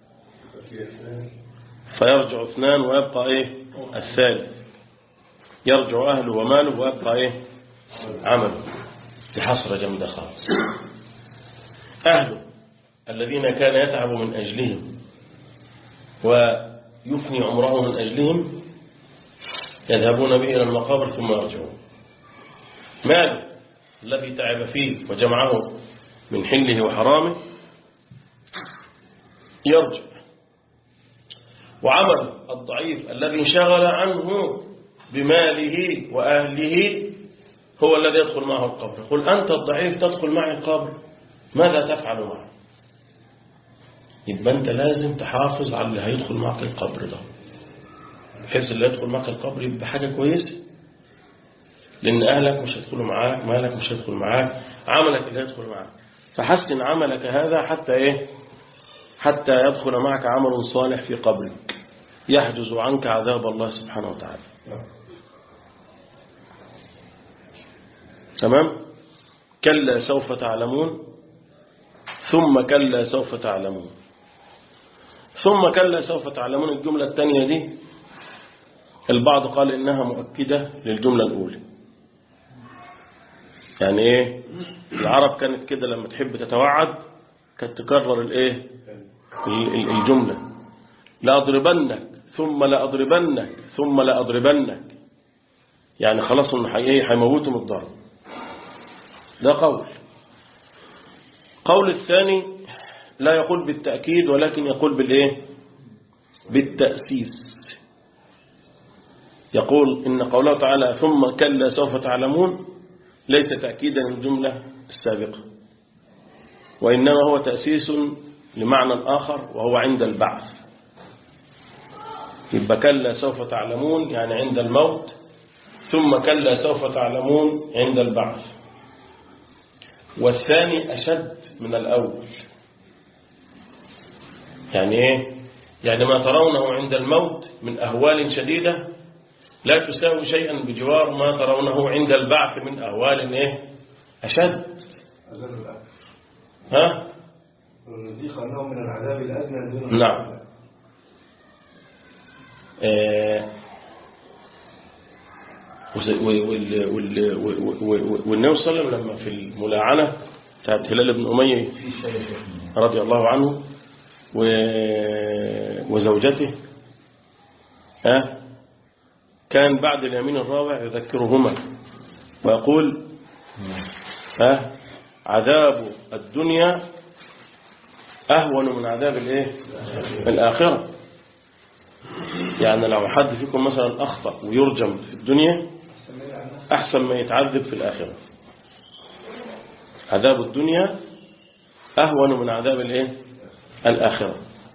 [SPEAKER 2] فيرجع اثنان ويبقى ايه الثالث يرجع أهله وماله ويبقى ايه عمله دي حسرة جامدة خالص أهله الذين كان يتعب من أجلهم ويفني عمره من أجلهم يذهبون به إلى المقابر ثم يرجعون ماله الذي تعب فيه وجمعه من حله وحرامه يرجع وعمل الضعيف الذي انشغل عنه بماله وأهله هو الذي يدخل معه القبر قل أنت الضعيف تدخل معي القبر ماذا تفعل معي يبقى أنت لازم تحافظ على اللي هيدخل معك القبر ده بحيث اللي يدخل معك القبر يبقى حاجة كويسة لأن أهلك مش هيدخلوا معاك مالك مش هيدخل معاك عملك اللي هيدخل معاك فحسن عملك هذا حتى إيه حتى يدخل معك عمل صالح في قبرك يحجز عنك عذاب الله سبحانه وتعالى تمام كلا سوف تعلمون ثم كلا سوف تعلمون ثم كلا سوف تعلمون الجملة الثانية دي البعض قال إنها مؤكدة للجملة الأولى يعني إيه العرب كانت كده لما تحب تتوعد كانت تكرر الإيه ال- ال- الجملة لأضربنك ثم لأضربنك ثم لأضربنك يعني خلاص إنه حي- هيموتوا من الضرب ده قول قول الثاني لا يقول بالتأكيد ولكن يقول بالإيه بالتأسيس يقول إن قوله تعالى ثم كلا سوف تعلمون ليس تأكيدا للجملة السابقة وإنما هو تأسيس لمعنى آخر وهو عند البعث يبقى كلا سوف تعلمون يعني عند الموت ثم كلا سوف تعلمون عند البعث والثاني أشد من الأول يعني إيه؟ يعني ما ترونه عند الموت من أهوال شديدة لا تساوي شيئا بجوار ما ترونه عند البعث من أهوال إيه؟ أشد
[SPEAKER 4] عذاب الأكبر
[SPEAKER 2] ها؟
[SPEAKER 4] ونذيق أنهم من العذاب الأدنى دون
[SPEAKER 2] نعم آه، وز- و- وال- وال- و- و- و- والنبي صلى الله عليه وسلم لما في الملاعنة بتاعت هلال بن أمية رضي الله عنه و- وزوجته ها كان بعد اليمين الرابع يذكرهما ويقول ها عذاب الدنيا أهون من عذاب الإيه الآخرة يعني لو حد فيكم مثلا أخطأ ويرجم في الدنيا أحسن ما يتعذب في الآخرة عذاب الدنيا أهون من عذاب الإيه الآخرة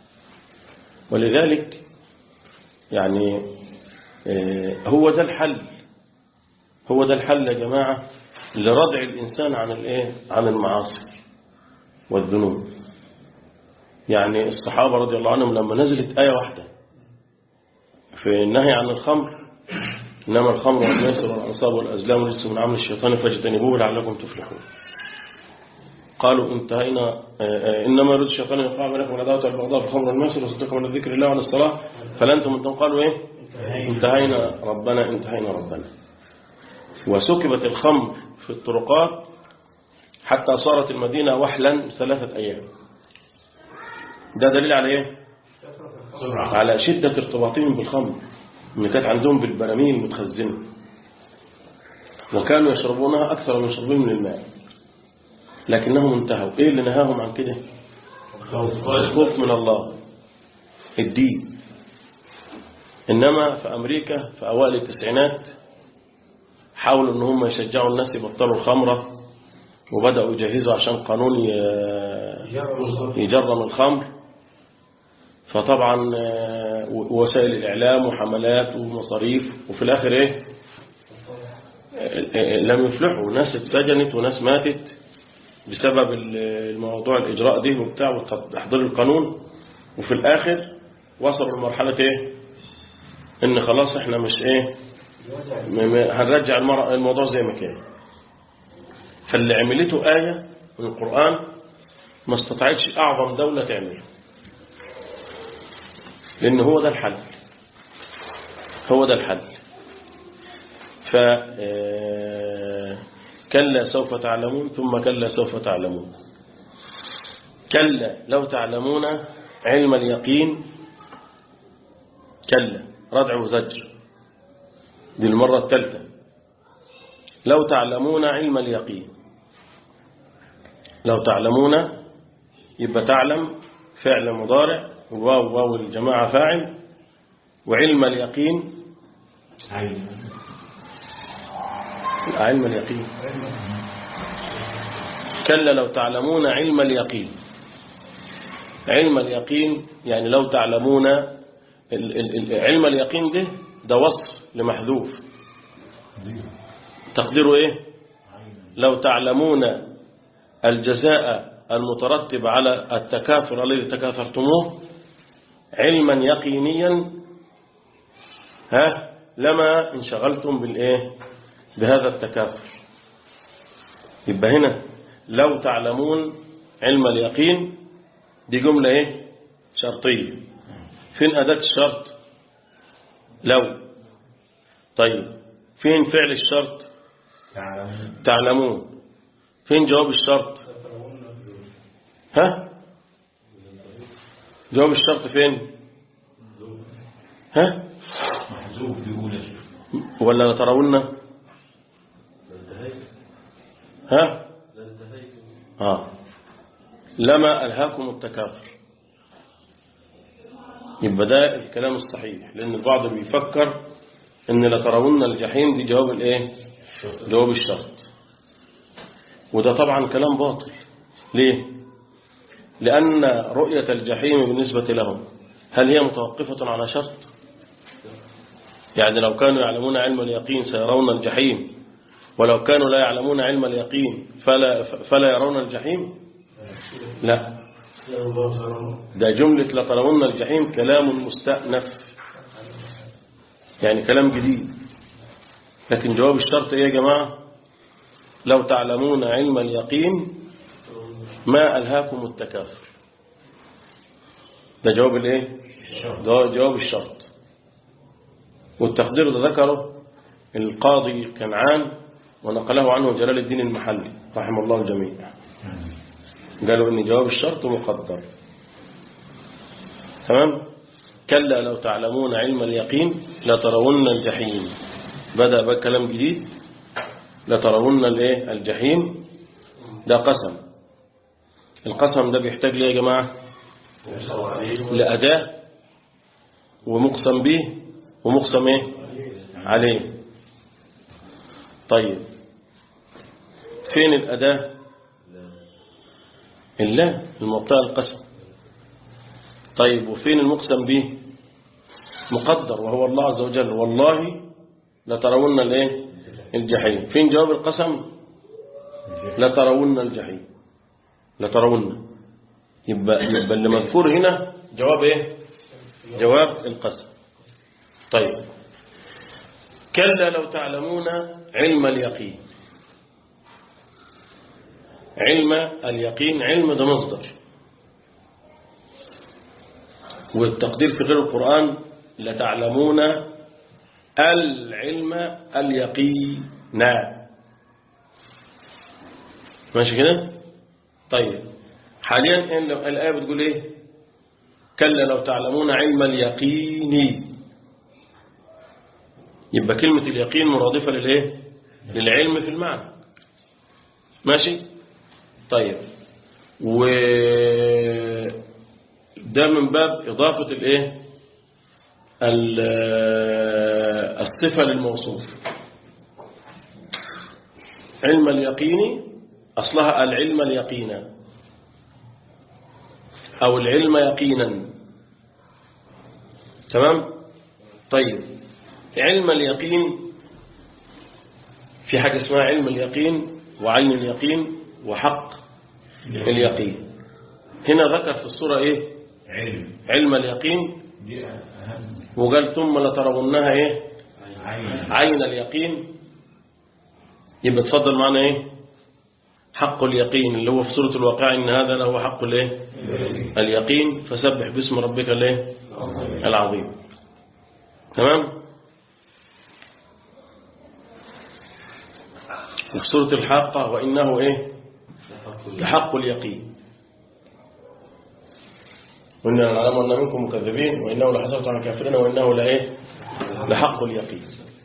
[SPEAKER 2] ولذلك يعني آه، هو ده الحل هو ده الحل يا جماعة لردع الإنسان عن الإيه عن المعاصي والذنوب يعني الصحابة رضي الله عنهم لما نزلت آية واحدة في النهي عن الخمر إنما الخمر والميسر والأنصاب والأزلام رجس من عمل الشيطان فاجتنبوه لعلكم تفلحون قالوا انتهينا آه، آه، إنما يريد الشيطان أن يوقع بينكم العداوة والبغضاء في الخمر والميسر وصدكم من ذكر الله وعن الصلاة فلا أنتم أنتم قالوا إيه انتهينا ربنا انتهينا ربنا وسكبت الخمر في الطرقات حتى صارت المدينة وحلا ثلاثة أيام ده دليل على إيه على شدة ارتباطهم بالخمر ان كانت عندهم بالبراميل متخزنة وكانوا يشربونها أكثر من شربهم من الماء لكنهم انتهوا إيه اللي نهاهم عن كده الخوف من الله الدين إنما في أمريكا في أوائل التسعينات حاولوا أن هم يشجعوا الناس يبطلوا الخمرة وبدأوا يجهزوا عشان قانون ي- يجرم الخمر فطبعا آه، وسائل الإعلام وحملات ومصاريف وفي الآخر إيه آه، آه، لم يفلحوا ناس اتسجنت وناس ماتت بسبب ال- الموضوع الإجراء دي وبتاع وتحضير القانون وفي الآخر وصلوا لمرحلة إيه إن خلاص إحنا مش إيه م- م- هنرجع المر- الموضوع زي ما كان فاللي عملته آية من القرآن ما استطاعتش أعظم دولة تعمله لأن هو ده الحل هو ده الحل ف آه، كلا سوف تعلمون ثم كلا سوف تعلمون كلا لو تعلمون علم اليقين كلا ردع وزجر دي المرة الثالثة لو تعلمون علم اليقين لو تعلمون يبقى تعلم فعل مضارع والواو واو الجماعة فاعل وعلم اليقين علم اليقين كلا لو تعلمون علم اليقين علم اليقين يعني لو تعلمون ال- ال- ال- علم اليقين ده ده وصف لمحذوف تقديره ايه لو تعلمون الجزاء المترتب على التكاثر الذي تكاثرتموه علما يقينيا ها لما انشغلتم بالايه بهذا التكاثر يبقى هنا لو تعلمون علم اليقين دي جملة ايه شرطية فين أداة الشرط لو طيب فين فعل الشرط تعلمون فين جواب الشرط ها جواب الشرط فين ها
[SPEAKER 3] محذوف بيقول
[SPEAKER 2] ولا لترون ها اه لما ألهاكم التكاثر يبقى ده الكلام الصحيح لأن البعض بيفكر ان لترون الجحيم دي جواب الايه جواب الشرط وده طبعا كلام باطل ليه لأن رؤية الجحيم بالنسبة لهم هل هي متوقفة على شرط يعني لو كانوا يعلمون علم اليقين سيرون الجحيم ولو كانوا لا يعلمون علم اليقين فلا, فلا يرون الجحيم لا ده جملة لترون الجحيم كلام مستأنف يعني كلام جديد لكن جواب الشرط ايه يا جماعة لو تعلمون علم اليقين ما ألهاكم التكاثر ده جواب الايه ده جواب الشرط والتقدير ده ذكره القاضي كنعان ونقله عنه جلال الدين المحلي رحمه الله الجميع قالوا ان جواب الشرط مقدر تمام كلا لو تعلمون علم اليقين لترون الجحيم بدأ بقى كلام جديد لترون الايه الجحيم ده قسم القسم ده بيحتاج ليه يا جماعة لأداة ومقسم به ومقسم ايه عليه طيب فين الأداة الله المبتدا القسم طيب وفين المقسم به مقدر وهو الله عز وجل والله لترون الايه الجحيم فين جواب القسم لترون الجحيم لترون يبقى, يبقى اللي مذكور هنا جواب ايه جواب القسم طيب كلا لو تعلمون علم اليقين علم اليقين علم ده مصدر والتقدير في غير القرآن لتعلمون العلم اليقين ماشي كده طيب حاليا إن الآية بتقول ايه كلا لو تعلمون علم اليقين يبقى كلمة اليقين مرادفة للايه للعلم في المعنى ماشي طيب و ده من باب إضافة الايه الصفة للموصوف علم اليقين أصلها العلم اليقينا أو العلم يقينا تمام طيب علم اليقين في حاجة اسمها علم اليقين وعين اليقين وحق اليقين هنا ذكر في الصورة ايه
[SPEAKER 3] علم
[SPEAKER 2] علم اليقين
[SPEAKER 3] دي أهم
[SPEAKER 2] وقال ثم لترونها ايه
[SPEAKER 3] عين
[SPEAKER 2] عين اليقين يبقى تفضل معنا ايه حق اليقين اللي هو في سورة الواقع ان هذا له حق الايه اليقين فسبح باسم ربك الايه العظيم تمام وفي سورة الحاقة وإنه إيه لحق اليقين وإنا نعلم أن منكم مكذبين وإنه لحسرة على الكافرين وإنه لإيه لحق اليقين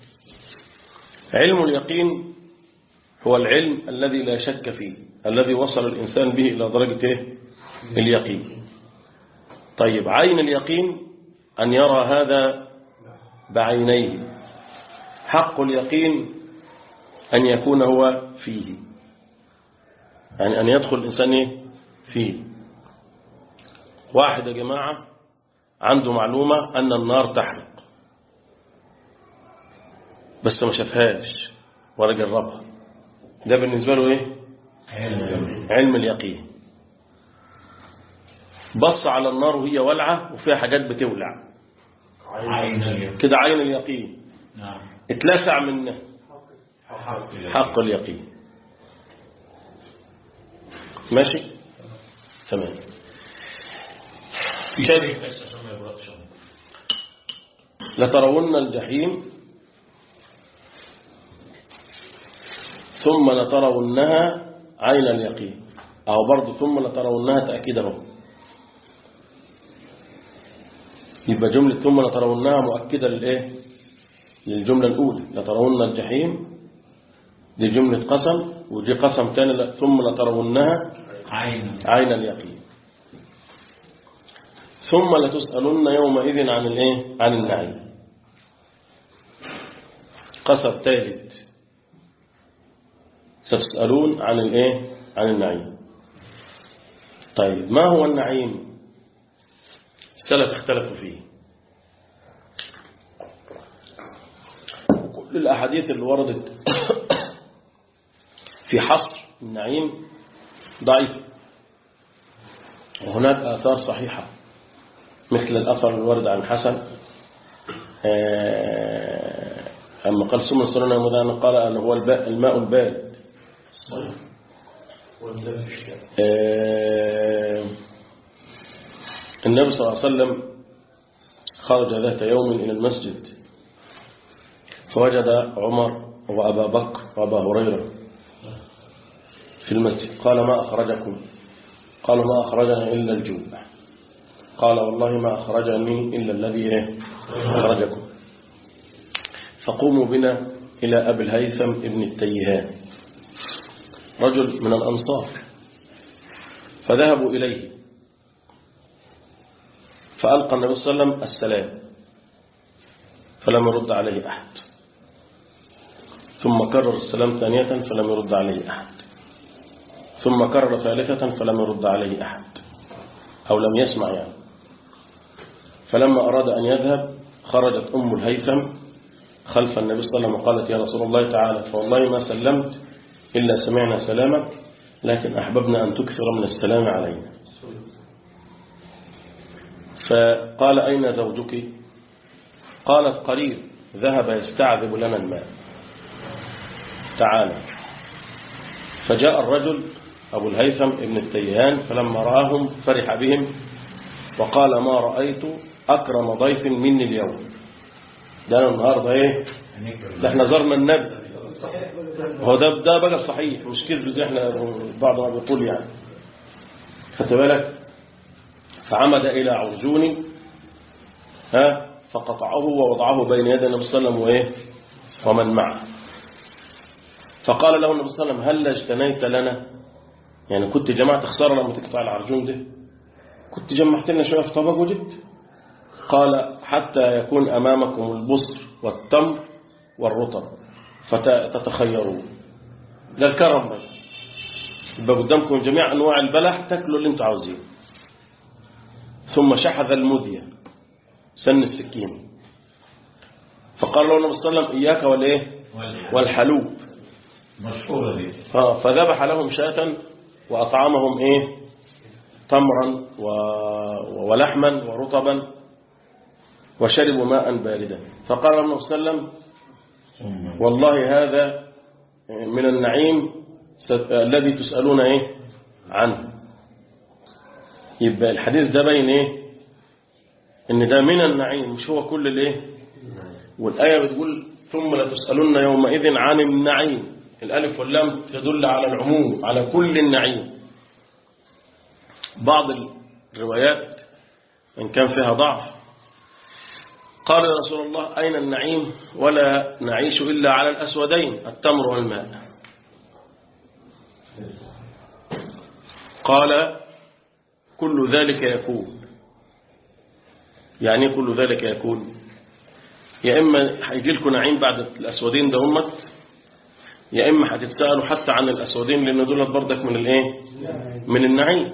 [SPEAKER 2] علم اليقين هو العلم الذي لا شك فيه الذي وصل الإنسان به إلى درجة إيه؟ اليقين طيب عين اليقين أن يرى هذا بعينيه حق اليقين أن يكون هو فيه يعني أن يدخل الإنسان إيه؟ فيه واحد يا جماعة عنده معلومة أن النار تحرق بس ما شافهاش ولا جربها ده بالنسبة له إيه علم اليقين بص على النار وهي ولعة وفيها حاجات بتولع
[SPEAKER 3] عين اليقين
[SPEAKER 2] كده عين اليقين
[SPEAKER 3] نعم
[SPEAKER 2] اتلسع منه
[SPEAKER 3] حق اليقين.
[SPEAKER 2] حق اليقين ماشي تمام
[SPEAKER 3] في شيء بس عشان ما يبردش
[SPEAKER 2] لترون الجحيم ثم لترونها عين اليقين أو برضه ثم لترونها تأكيد اهو يبقى جملة ثم لترونها مؤكدة للإيه للجملة الأولى لترون الجحيم دي جملة قسم ودي قسم تاني لا- ثم لترونها
[SPEAKER 3] عين
[SPEAKER 2] عين اليقين ثم لتسألن يومئذ عن الايه عن النعيم قصر ثالث ستسألون عن الايه عن النعيم طيب ما هو النعيم السلف اختلفوا فيه كل الأحاديث اللي وردت في حصر النعيم ضعيفة وهناك آثار صحيحة مثل الأثر الوارد عن حسن آه، أما قال ثم السنة مدانا قال أنه هو الباء الماء البارد آه، النبي صلى الله عليه وسلم خرج ذات يوم إلى المسجد فوجد عمر وأبا بكر وأبا هريرة في المسجد قال ما أخرجكم قالوا ما أخرجنا إلا الجوع قال والله ما أخرجني إلا الذي إيه؟ أخرجكم فقوموا بنا إلى أبي الهيثم ابن التيهان رجل من الأنصار فذهبوا إليه فألقى النبي صلى الله عليه وسلم السلام فلم يرد عليه أحد ثم كرر السلام ثانية فلم يرد عليه أحد ثم كرر ثالثة فلم يرد عليه أحد أو لم يسمع يعني فلما أراد أن يذهب خرجت أم الهيثم خلف النبي صلى الله عليه وسلم وقالت يا رسول الله تعالى فوالله ما سلمت إلا سمعنا سلامك لكن أحببنا أن تكثر من السلام علينا فقال أين زوجك قالت قريب ذهب يستعذب لنا الماء تعالى فجاء الرجل أبو الهيثم ابن التيهان فلما رآهم فرح بهم وقال ما رأيت أكرم ضيف مني اليوم ده أنا النهاردة إيه ده احنا زرنا النبي هو ده ده بقى صحيح مش كذب زي احنا بعض ما بيقول يعني خدت بالك فعمد إلى عرجون ها فقطعه ووضعه بين يدي النبي صلى الله عليه وسلم وإيه ومن معه فقال له النبي صلى الله عليه وسلم هل اجتنيت لنا يعني كنت جمعت خسارة لما تقطع العرجون ده كنت جمعت لنا شوية في طبق وجبت قال حتى يكون أمامكم البصر والتمر والرطب فتتخيرون ده الكرم بس يبقى قدامكم جميع أنواع البلح تاكلوا اللي انتوا عاوزينه ثم شحذ المدية سن السكين فقال له النبي صلى الله عليه وسلم إياك والإيه والحلوب
[SPEAKER 3] مشهورة دي
[SPEAKER 2] آه، فذبح لهم شاة وأطعمهم إيه تمرا و... ولحما ورطبا وشربوا ماء باردا فقال النبي صلى الله عليه وسلم
[SPEAKER 3] ثم
[SPEAKER 2] والله هذا من النعيم ست- الذي تسألون إيه عنه يبقى الحديث ده باين إيه إن ده من النعيم مش هو كل الإيه والآية بتقول ثم لتسألن يومئذ عن النعيم الألف واللام تدل على العموم على كل النعيم بعض الروايات إن كان فيها ضعف قال يا رسول الله أين النعيم ولا نعيش إلا على الأسودين التمر والماء قال كل ذلك يكون يعني إيه كل ذلك يكون يا إما هيجي لكم نعيم بعد الأسودين ده همت يا إما هتتسألوا حتى عن الأسودين لأن دولت برضك من الإيه من النعيم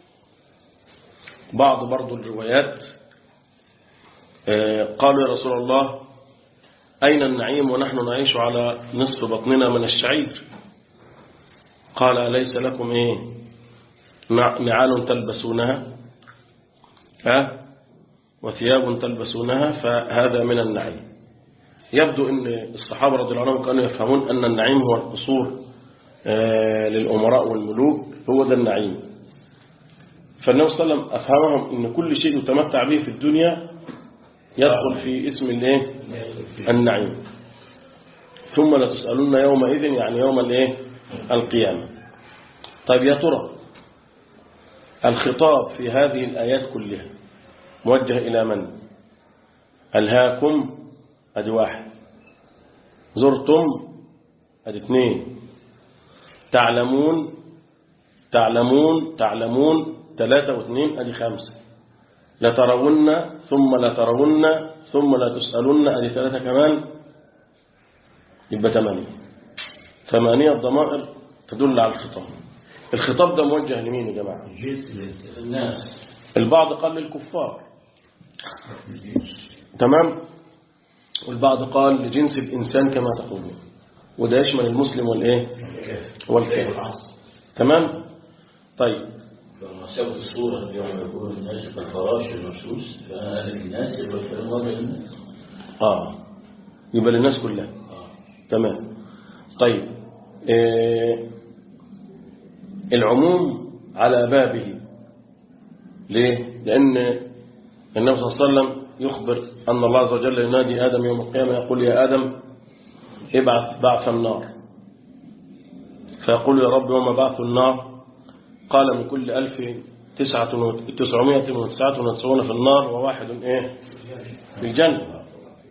[SPEAKER 2] بعض برضو الروايات آه، قالوا يا رسول الله أين النعيم ونحن نعيش على نصف بطننا من الشعير قال أليس لكم إيه نع- نعال تلبسونها ها وثياب تلبسونها فهذا من النعيم يبدو أن الصحابة رضي الله عنهم كانوا يفهمون أن النعيم هو القصور آه، للأمراء والملوك هو ده النعيم فالنبي صلى الله عليه وسلم أفهمهم أن كل شيء يتمتع به في الدنيا يدخل في اسم الايه النعيم ثم لتسألون يومئذ يعني يوم الايه القيامة طيب يا ترى الخطاب في هذه الآيات كلها موجه إلى من ألهاكم أدي واحد زرتم أدي اثنين تعلمون تعلمون تعلمون ثلاثة واثنين أدي خمسة لترون ثم لترون ثم لا تسألن أدي ثلاثة كمان يبقى ثمانية ثمانية ضمائر تدل على الخطاب الخطاب ده موجه لمين يا جماعة
[SPEAKER 3] الناس
[SPEAKER 2] البعض قال للكفار تمام والبعض قال لجنس الإنسان كما تقولون وده يشمل المسلم والإيه والكافر تمام طيب
[SPEAKER 3] لما سوت الصورة يوم يكون الناس كالفراش المبسوس فأهل الناس يبقى الكلام واضح للناس
[SPEAKER 2] آه يبقى للناس كلها تمام طيب آه العموم على بابه ليه لأن النبي صلى الله عليه وسلم يخبر أن الله عز وجل ينادي آدم يوم القيامة يقول يا آدم ابعث بعث النار فيقول يا رب وما بعث النار قال من كل ألف تسعة تسعمائة وتسعة وتسعون في النار وواحد إيه في الجنة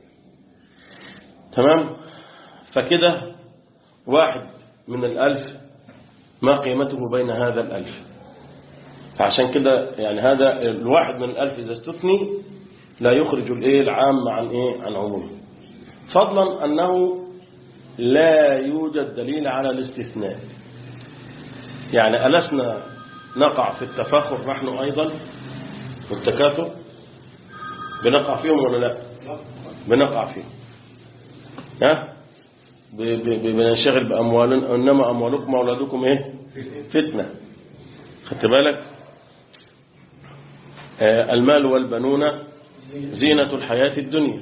[SPEAKER 2] تمام فكده واحد من الألف ما قيمته بين هذا الألف فعشان كده يعني هذا الواحد من الألف إذا استثني لا يخرج الإيه العام عن إيه عن عمومه فضلا أنه لا يوجد دليل على الاستثناء يعني ألسنا نقع في التفاخر نحن أيضا والتكاثر بنقع فيهم ولا لا بنقع فيهم ها ب- ب- ب- بننشغل بأموالنا إنما أموالكم وأولادكم إيه فتنة خدت بالك آه، المال والبنون زينة الحياة الدنيا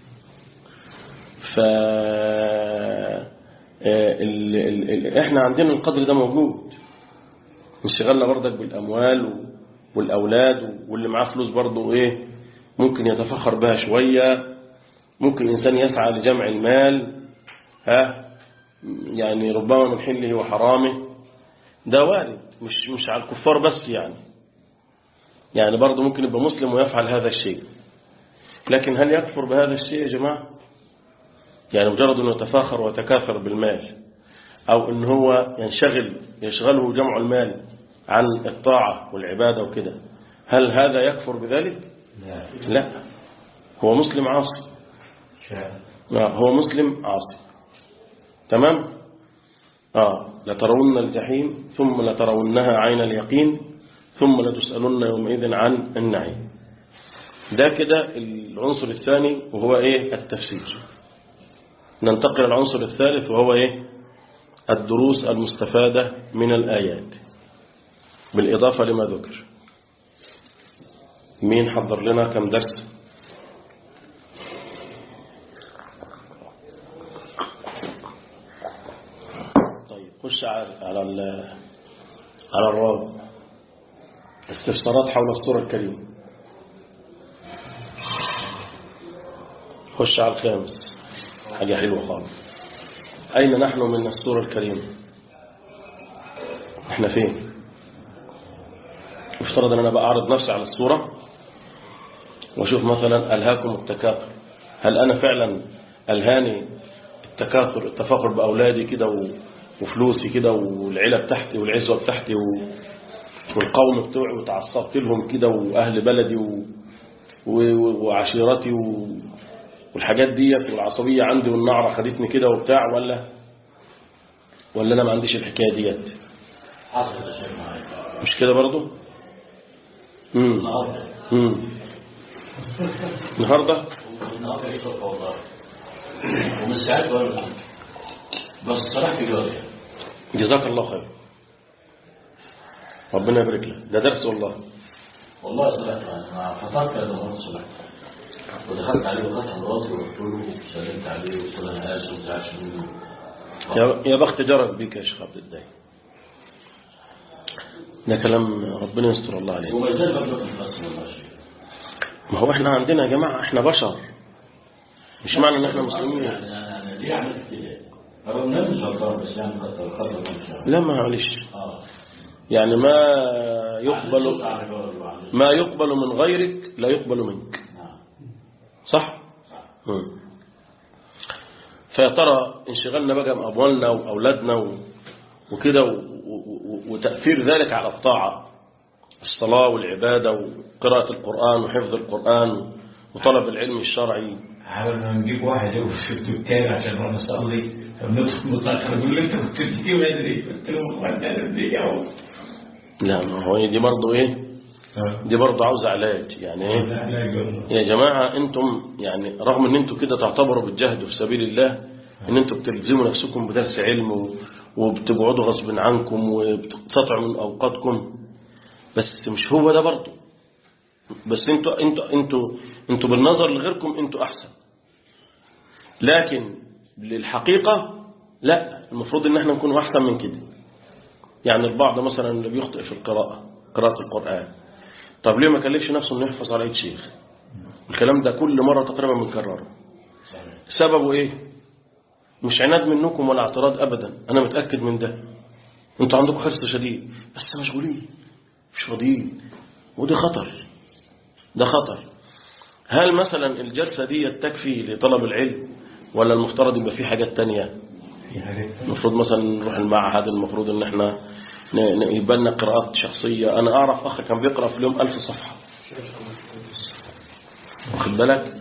[SPEAKER 2] ف آه، ال... ال... ال... احنا عندنا القدر ده موجود انشغلنا برضك بالأموال و- والأولاد واللي معاه فلوس برضه إيه ممكن يتفخر بها شوية ممكن الإنسان يسعى لجمع المال ها يعني ربما من حله وحرامه ده وارد مش مش على الكفار بس يعني يعني برضه ممكن يبقى مسلم ويفعل هذا الشيء لكن هل يكفر بهذا الشيء يا جماعة يعني مجرد أنه يتفاخر ويتكاثر بالمال أو أن هو ينشغل يشغله جمع المال عن الطاعة والعبادة وكده هل هذا يكفر بذلك
[SPEAKER 3] لا
[SPEAKER 2] لا هو مسلم عاصي
[SPEAKER 3] شاء
[SPEAKER 2] لا هو مسلم عاصي تمام آه لترون الجحيم ثم لترونها عين اليقين ثم لتسألن يومئذ عن النعيم ده كده العنصر الثاني وهو ايه التفسير ننتقل العنصر الثالث وهو ايه الدروس المستفادة من الآيات بالإضافة لما ذكر مين حضر لنا كم درس طيب خش على على ال- على الرابع استفسارات حول السورة الكريمة خش على الخامس حاجة حلوة خالص أين نحن من السورة الكريمة احنا فين افترض ان انا بأعرض نفسي على الصورة واشوف مثلا ألهاكم التكاثر هل أنا فعلا ألهاني التكاثر التفاخر بأولادي كده و- وفلوسي كده والعيلة بتاعتي والعزوة بتاعتي و- والقوم بتوعي وتعصبت لهم كده وأهل بلدي و... و... وعشيرتي و... والحاجات ديت والعصبية عندي والنعرة خدتني كده وبتاع ولا ولا أنا ما عنديش الحكاية ديت
[SPEAKER 3] حصل يا شيخ معايا
[SPEAKER 2] مش كده برضو امم
[SPEAKER 3] النهارده
[SPEAKER 2] امم النهارده
[SPEAKER 3] النهارده ايه صوت والله ومن ساعات وانا بس صراحة في جوازي
[SPEAKER 2] جزاك الله خير ربنا يبارك لك ده درس والله
[SPEAKER 3] والله صراحة انا فطرت انا مرة صراحة ودخلت عليه وقفت مراتي وقلت له سلمت عليه وقلت له انا اسف وما تزعلش مني
[SPEAKER 2] يا يا بخت جرك بيك يا شيخ عبد الدايم ده كلام ربنا يستر الله عليه
[SPEAKER 3] وما زال مبلغ القسم والله يا شيخ
[SPEAKER 2] ما هو احنا عندنا يا جماعة احنا بشر مش معنى ان احنا مسلمين
[SPEAKER 3] يعني انا أنا ليه عملت كده؟ رغم ان انا مش غلطان بس يعني كتر خطر من شاء
[SPEAKER 2] لا معلش
[SPEAKER 3] اه
[SPEAKER 2] يعني ما يقبل
[SPEAKER 3] على جوازي وعلى
[SPEAKER 2] ما يقبل من غيرك لا يقبل منك
[SPEAKER 3] نعم
[SPEAKER 2] صح مم. فيا ترى انشغلنا بقى بأموالنا وأولادنا و- وكده و- و- و- وتأثير ذلك على الطاعة الصلاة والعبادة وقراءة القرآن وحفظ القرآن وطلب العلم الشرعي
[SPEAKER 7] حاول ما نجيب واحد يقف في الدكان عشان نروح نصلي فبندخل متأخر يقول لي انت كنت بتيجي بدري قلت له ما كنت انا بدري اهو
[SPEAKER 2] لا ما هو دي برضه ايه دي برضه عاوزة علاج يعني ايه
[SPEAKER 7] لا لا يقول
[SPEAKER 2] يا جماعة انتم يعني رغم ان انتم كده تعتبروا بتجاهدوا في سبيل الله ان انتم بتلزموا نفسكم بدرس علم و- وبتقعدوا غصب عنكم وبتقطعوا من اوقاتكم بس مش هو ده برضه بس انتوا انتوا انتوا انتوا بالنظر لغيركم انتوا احسن لكن للحقيقة لا المفروض ان احنا نكون احسن من كده يعني البعض مثلا اللي بيخطئ في القراءة قراءة القرآن طب ليه ما كلفش نفسه انه يحفظ على ايد شيخ الكلام ده كل مرة تقريبا بنكرره سببه ايه مش عناد منكم ولا اعتراض ابدا انا متأكد من ده انتوا عندكم حرص شديد بس مشغولين مش فاضيين وده خطر ده خطر هل مثلا الجلسة دي تكفي لطلب العلم ولا المفترض يبقى في حاجات تانية
[SPEAKER 7] في حاجات
[SPEAKER 2] المفروض مثلا نروح المعهد المفروض ان احنا ن- ن- يبقى لنا قراءات شخصية انا اعرف اخ كان بيقرأ في اليوم ألف صفحة واخد بالك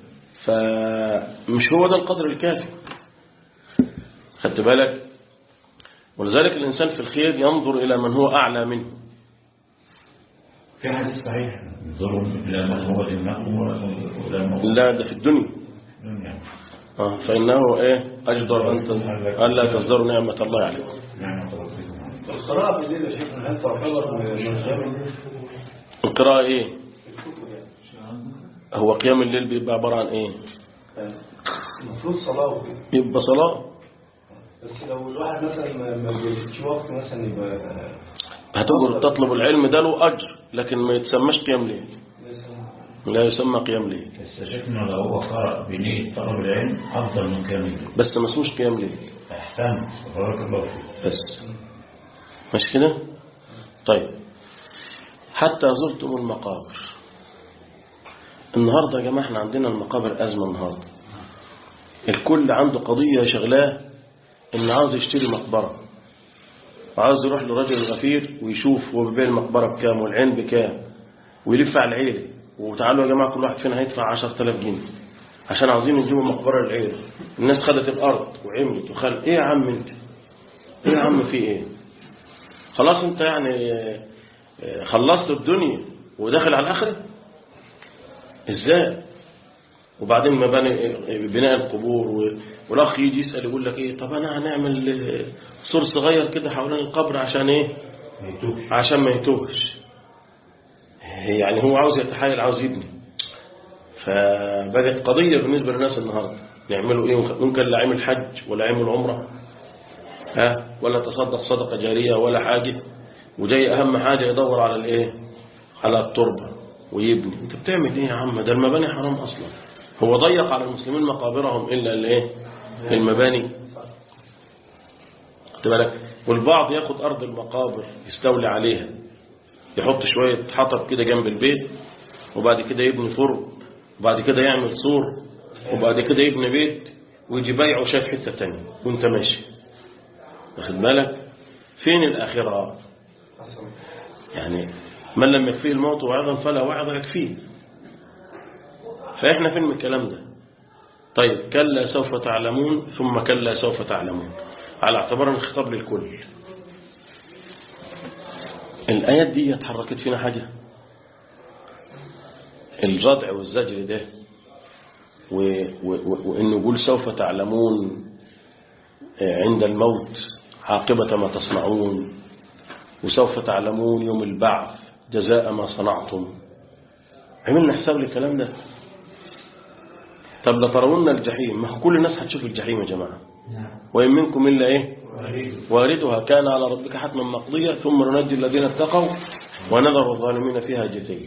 [SPEAKER 2] فمش هو ده القدر الكافي خدت بالك ولذلك الإنسان في الخير ينظر إلى من هو أعلى منه
[SPEAKER 7] في حديث صحيح انظروا الى من هو دماغكم ولا من هو
[SPEAKER 2] لا ده في الدنيا
[SPEAKER 7] نعم
[SPEAKER 2] آه، فإنه إيه أجدر أن تز- ألا تزدروا نعمة الله عليكم
[SPEAKER 7] نعم ربكم
[SPEAKER 4] القراءة بالليل يا شيخنا هل تعتبر من غير
[SPEAKER 2] القراءة إيه هو قيام الليل بيبقى عبارة عن إيه
[SPEAKER 4] المفروض صلاة وكده
[SPEAKER 2] يبقى صلاة
[SPEAKER 4] بس لو الواحد مثلا ما ما بيجيش وقت مثلا يبقى
[SPEAKER 2] هتقول تطلب العلم ده له أجر لكن ما يتسماش قيام ليل لا يسمى قيام ليل
[SPEAKER 7] استشفنا لو هو قرأ بنية طلب العلم أفضل من كامل
[SPEAKER 2] بس ما اسموش قيام ليل
[SPEAKER 7] أحسنت بارك الله فيك
[SPEAKER 2] بس مش كده طيب حتى زرتم المقابر النهاردة يا جماعة احنا عندنا المقابر أزمة النهاردة الكل عنده قضية شغلاه إن عاوز يشتري مقبرة وعاوز يروح لراجل غفير ويشوف هو بيبيع المقبرة بكام والعين بكام ويلف على العيلة وتعالوا يا جماعة كل واحد فينا هيدفع 10000 جنيه عشان عاوزين نجيبوا مقبرة للعيلة الناس خدت الأرض وعملت وخلت إيه يا عم أنت إيه يا عم في إيه خلاص أنت يعني آه، خلصت الدنيا وداخل على الآخرة إزاي وبعدين ما بني بناء القبور و- والاخ يجي يسال يقول لك ايه طب انا هنعمل آه، سور صغير كده حوالين القبر عشان ايه عشان ما يتوهش يعني هو عاوز يتحايل عاوز يبني فبقت قضية بالنسبة للناس النهاردة يعملوا ايه ممكن لا عمل حج ولا عمل عمرة ها ولا تصدق صدقة جارية ولا حاجة وجاي اهم حاجة يدور على الايه على التربة ويبني انت بتعمل ايه يا عم ده المباني حرام اصلا هو ضيق على المسلمين مقابرهم الا الايه المباني خدت بالك والبعض ياخد ارض المقابر يستولي عليها يحط شوية حطب كده جنب البيت وبعد كده يبني فرن وبعد كده يعمل سور وبعد كده يبني بيت ويجي بايعه وشايف حتة تانية وانت ماشي واخد بالك فين الآخرة يعني من لم يكفيه الموت وعظا فلا وعظ يكفيه فإحنا فين من الكلام ده طيب كلا سوف تعلمون ثم كلا سوف تعلمون على اعتبار ان الخطاب للكل الآيات دي اتحركت فينا حاجة الردع والزجر ده و- و- وإنه يقول سوف تعلمون عند الموت عاقبة ما تصنعون وسوف تعلمون يوم البعث جزاء ما صنعتم عملنا حساب للكلام ده طب لترون الجحيم ما هو كل الناس هتشوف الجحيم يا جماعة وإن منكم إلا إيه واردها كان على ربك حتما مقضية ثم ننجي الذين اتقوا ونذر الظالمين فيها جثيا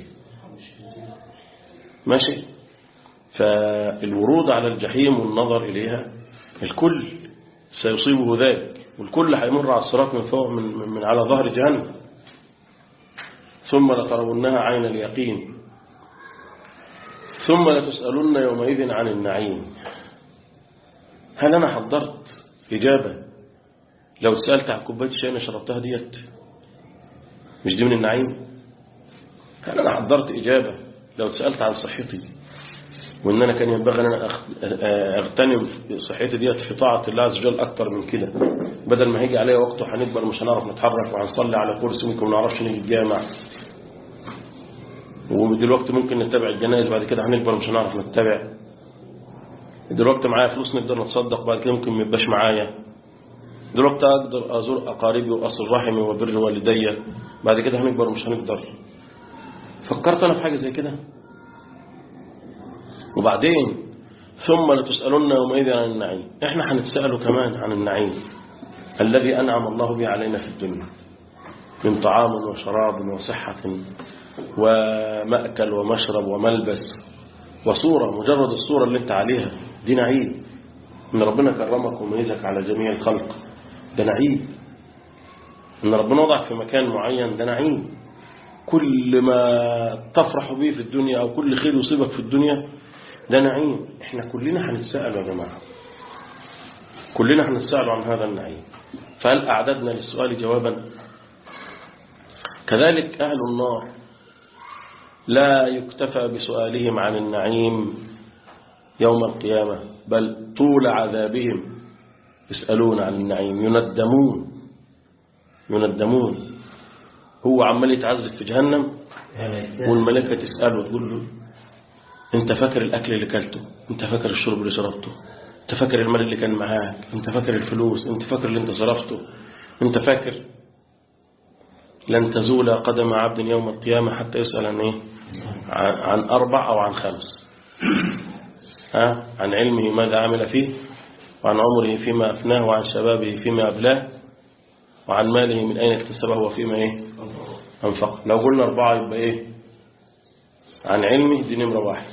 [SPEAKER 2] ماشي فالورود على الجحيم والنظر إليها الكل سيصيبه ذلك والكل هيمر على الصراط من فوق من, من من على ظهر جهنم ثم لترونها عين اليقين ثم لتسألن يومئذ عن النعيم هل أنا حضرت إجابة لو سألت عن كوباية الشاي اللي شربتها ديت مش دي من النعيم هل أنا حضرت إجابة لو سألت عن صحتي وإن أنا كان ينبغي أن أنا أخ- أغتنم صحتي ديت في طاعة الله عز وجل أكتر من كده بدل ما هيجي عليا وقت وهنكبر مش هنعرف نتحرك وهنصلي على كرسي ممكن ما نعرفش نيجي الجامع ودلوقتي ممكن نتبع الجنائز بعد كده هنكبر مش هنعرف نتبع دلوقتي معايا فلوس نقدر نتصدق بعد كده ممكن ما يبقاش معايا دلوقتي أقدر أزور أقاربي وأصل رحمي وبر والدي بعد كده هنكبر مش هنقدر فكرت أنا في حاجة زي كده وبعدين ثم لتسألن يومئذ عن النعيم احنا هنتسألوا كمان عن النعيم الذي أنعم الله به علينا في الدنيا من طعام وشراب وصحة ومأكل ومشرب وملبس وصورة مجرد الصورة اللي انت عليها دي نعيم ان ربنا كرمك وميزك على جميع الخلق ده نعيم ان ربنا وضعك في مكان معين ده نعيم كل ما تفرح به في الدنيا او كل خير يصيبك في الدنيا ده نعيم احنا كلنا هنتسأل يا جماعة كلنا هنتسأل عن هذا النعيم فهل أعددنا للسؤال جوابا كذلك أهل النار لا يكتفى بسؤالهم عن النعيم يوم القيامة بل طول عذابهم يسألون عن النعيم يندمون يندمون هو عمال يتعذب في جهنم والملائكة تسأله وتقول له انت فاكر الأكل اللي كلته انت فاكر الشرب اللي شربته انت فاكر المال اللي كان معاك انت فاكر الفلوس انت فاكر اللي انت صرفته انت فاكر لن تزول قدم عبد يوم القيامة حتى يسأل عن ايه عن عن أربع أو عن خمس ها عن علمه ماذا عمل فيه وعن عمره فيما أفناه وعن شبابه فيما أبلاه وعن ماله من أين اكتسبه وفيما إيه أنفق لو قلنا أربعة يبقى إيه عن علمه دي نمرة واحد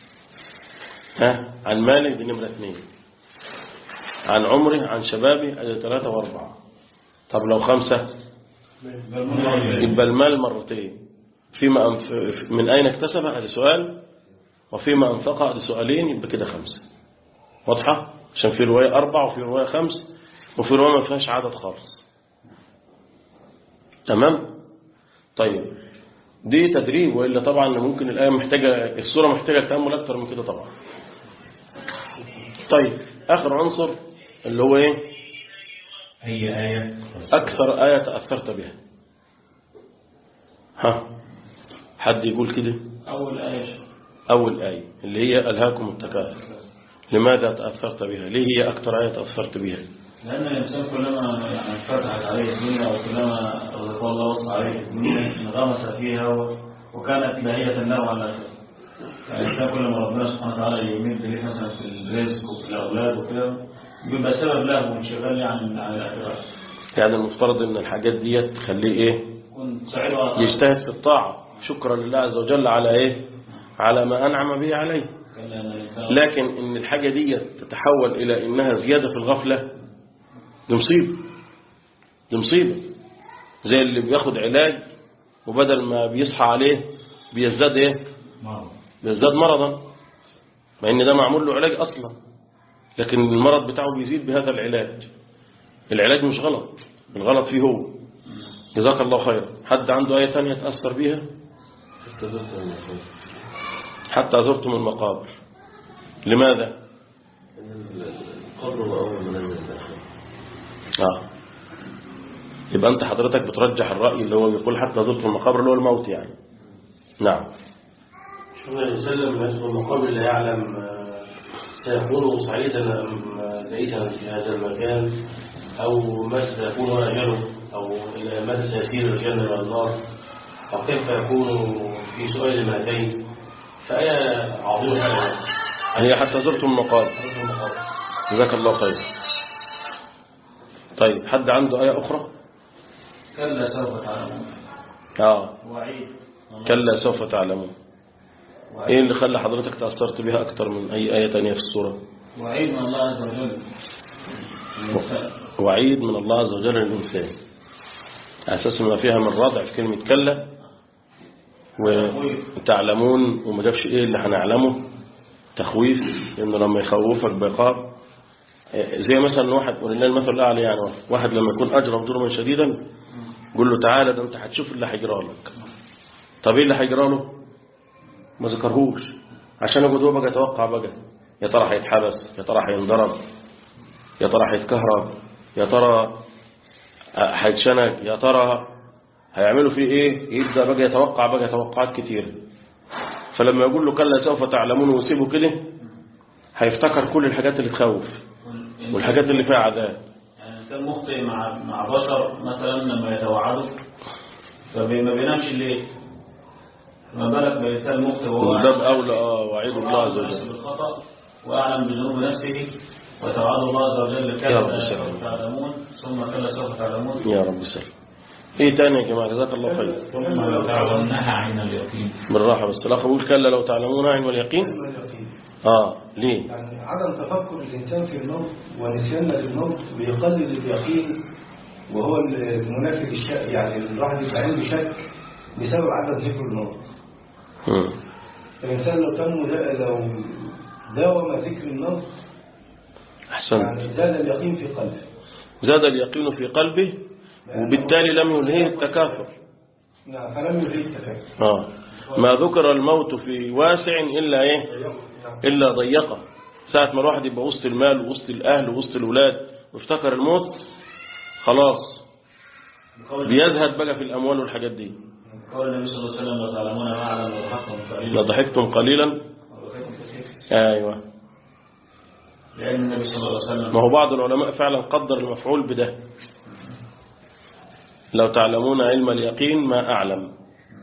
[SPEAKER 2] ها عن ماله دي نمرة اثنين عن عمره عن شبابه ادي ثلاثة وأربعة طب لو خمسة يبقى المال مرتين فيما أنف... من أين اكتسب هذا سؤال وفيما أنفق هذا سؤالين يبقى كده خمسة واضحة عشان في رواية أربع وفي رواية خمس وفي رواية ما فيهاش عدد خالص تمام طيب دي تدريب وإلا طبعا ممكن الآية محتاجة السورة محتاجة تأمل أكتر من كده طبعا طيب آخر عنصر اللي هو إيه
[SPEAKER 7] أي آية
[SPEAKER 2] أكثر آية تأثرت بها ها حد يقول كده
[SPEAKER 7] أول آية
[SPEAKER 2] أول آية اللي هي ألهاكم التكاثر لماذا تأثرت بها ليه هي أكثر آية تأثرت بها
[SPEAKER 7] لأن الإنسان كلما يعني فتحت عليه الدنيا وكلما رزق الله وسع عليه الدنيا انغمس فيها و- وكانت لاهية له على الآخرة يعني الإنسان كلما ربنا سبحانه وتعالى يمد ليه مثلا في الرزق وفي الأولاد وكده بيبقى سبب له وانشغال يعني عن الآخرة
[SPEAKER 2] يعني المفترض أن الحاجات دي تخليه إيه
[SPEAKER 7] كنت سعيد على
[SPEAKER 2] يجتهد في الطاعة شكرا لله عز وجل على إيه على ما أنعم به عليه لكن إن الحاجة دي تتحول إلى إنها زيادة في الغفلة دي مصيبة دي مصيبة زي اللي بياخد علاج وبدل ما بيصحى عليه بيزداد إيه بيزداد مرضا مع إن ده معمول له علاج أصلا لكن المرض بتاعه بيزيد بهذا العلاج العلاج مش غلط الغلط فيه هو جزاك الله خيرا حد عنده آية تانية تأثر بيها حتى زرتم المقابر لماذا
[SPEAKER 5] القبر هو أول منازل الآخرة
[SPEAKER 2] اه يبقى انت حضرتك بترجح الرأي اللي هو بيقول حتى زرت المقابر اللي هو الموت يعني نعم
[SPEAKER 4] شوفنا الإنسان لما يدخل المقابر لا يعلم آه، سيكون سعيدا أم آه، بئيسا في هذا المكان أو متى سيكون أجله أو إلى متى سيسير الجنة إلى النار أو كيف يكون في سؤال المهدين فآية عظيمة فعلا
[SPEAKER 2] هي حتى زرت المقابر
[SPEAKER 4] هذه المقابر
[SPEAKER 2] جزاك الله خير طيب حد عنده آية أخرى
[SPEAKER 7] كلا سوف تعلمون
[SPEAKER 2] اه
[SPEAKER 7] وعيد
[SPEAKER 2] كلا سوف تعلمون ايه اللي خلى حضرتك تأثرت بها أكتر من أي آية تانية في السورة
[SPEAKER 7] وعيد من الله عز وجل الإنسان.
[SPEAKER 2] وعيد من الله عز وجل للإنسان أساس ما فيها من ردع في كلمة كلا وتعلمون وما جابش إيه اللي هنعلمه تخويف لأنه لما يخوفك بعقاب زي مثلا واحد ولله المثل الأعلى يعني واحد لما يكون أجرم جرما شديدا قول له تعالى ده أنت هتشوف اللي هيجرى لك طب إيه اللي هيجرى له ما ذكرهوش عشان يقعد هو بقى يتوقع بقى يا ترى هيتحبس يا ترى هينضرب يا ترى هيتكهرب يا ترى هيتشنج يا ترى هيعملوا فيه ايه يبدأ بقى يتوقع بقى توقعات كتير فلما يقول له كلا سوف تعلمون ويسيبه كده هيفتكر كل الحاجات اللي تخوف والحاجات اللي فيها عذاب
[SPEAKER 7] يعني الإنسان مخطئ مع مع بشر مثلا لما يتوعدوا فما بينامش الليل ما بالك بإنسان مخطئ وهو
[SPEAKER 2] وده
[SPEAKER 7] عارف
[SPEAKER 2] بأولى اه وعيد الله عز
[SPEAKER 7] نفسه
[SPEAKER 2] وجل
[SPEAKER 7] بالخطأ وأعلم بذنوب نفسه وتوعد الله عز وجل
[SPEAKER 2] يا رب
[SPEAKER 7] كلا
[SPEAKER 2] سلام.
[SPEAKER 7] سوف تعلمون ثم كلا سوف تعلمون
[SPEAKER 2] يا رب سلم ايه تاني يا جماعة جزاك الله خير
[SPEAKER 7] ثم لو تعلمناها عين اليقين
[SPEAKER 2] بالراحة بس الأخ بيقول كلا لو تعلمون علم اليقين
[SPEAKER 4] علم اليقين.
[SPEAKER 2] اه ليه
[SPEAKER 4] يعني عدم تفكر الإنسان في الموت ونسياننا للموت بيقلل اليقين وهو المنافي للشك يعني الواحد يبقى عنده شك بسبب عدم ذكر الموت
[SPEAKER 2] مم.
[SPEAKER 4] الإنسان لو كان مدا- لو داوم ذكر الموت
[SPEAKER 2] أحسنت
[SPEAKER 4] يعني زاد اليقين في قلبه
[SPEAKER 2] زاد اليقين في قلبه وبالتالي لم يلهيه التكاثر
[SPEAKER 4] نعم فلم يريد التفكر
[SPEAKER 2] آه. ما ذكر الموت في واسع إلا إيه إلا ضيقه ساعة ما الواحد يبقى وسط المال ووسط الأهل ووسط الأولاد وافتكر الموت خلاص بيزهد بقى في الأموال والحاجات دي
[SPEAKER 7] قول النبي صلى الله عليه وسلم لو تعلمون ما أعلم لضحكتم قليلا
[SPEAKER 2] لضحكتم قليلا
[SPEAKER 7] ولبكيتم كثيرا
[SPEAKER 2] أيوة
[SPEAKER 7] لأن النبي صلى الله عليه وسلم
[SPEAKER 2] ما هو بعض العلماء فعلا قدر المفعول بده لو تعلمون علم اليقين ما أعلم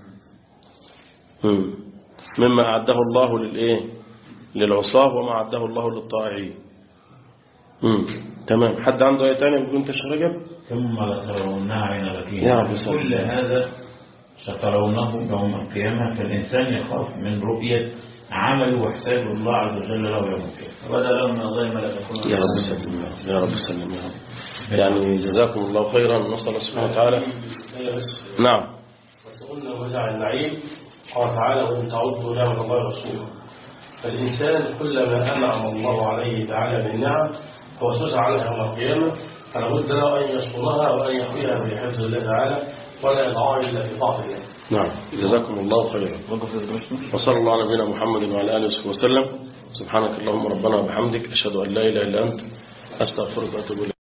[SPEAKER 2] مم. مما أعده الله للإيه للعصاة وما أعده الله للطائعين مم. تمام حد عنده آية تانية بيقول أنت شيخ رجب
[SPEAKER 8] ثم لترونها عين اليقين
[SPEAKER 2] يا رب سلم.
[SPEAKER 8] كل هذا سترونه يوم القيامة فالإنسان يخاف من رؤية عمله وحساب الله عز وجل له يوم القيامة
[SPEAKER 7] وبدا لهم من الله ما لا تكون
[SPEAKER 2] يا رب سلم يا رب سلم يا رب يعني جزاكم الله خيرا نسأل الله سبحانه وتعالى نعم
[SPEAKER 4] بس قلنا وزع النعيم قال تعالى وإن تعودوا نعمة الله ورسوله فالإنسان كلما أنعم الله عليه تعالى بالنعم هو سوسع عنها يوم القيامة فلا بد له أن يصونها وأن يحويها بحفظ الله تعالى ولا يضعها إلا في طاعة الله
[SPEAKER 2] نعم جزاكم الله خيرا وصلى الله على نبينا محمد وعلى آله وصحبه وسلم سبحانك اللهم ربنا وبحمدك أشهد أن لا إله إلا أنت أستغفرك وأتوب إليك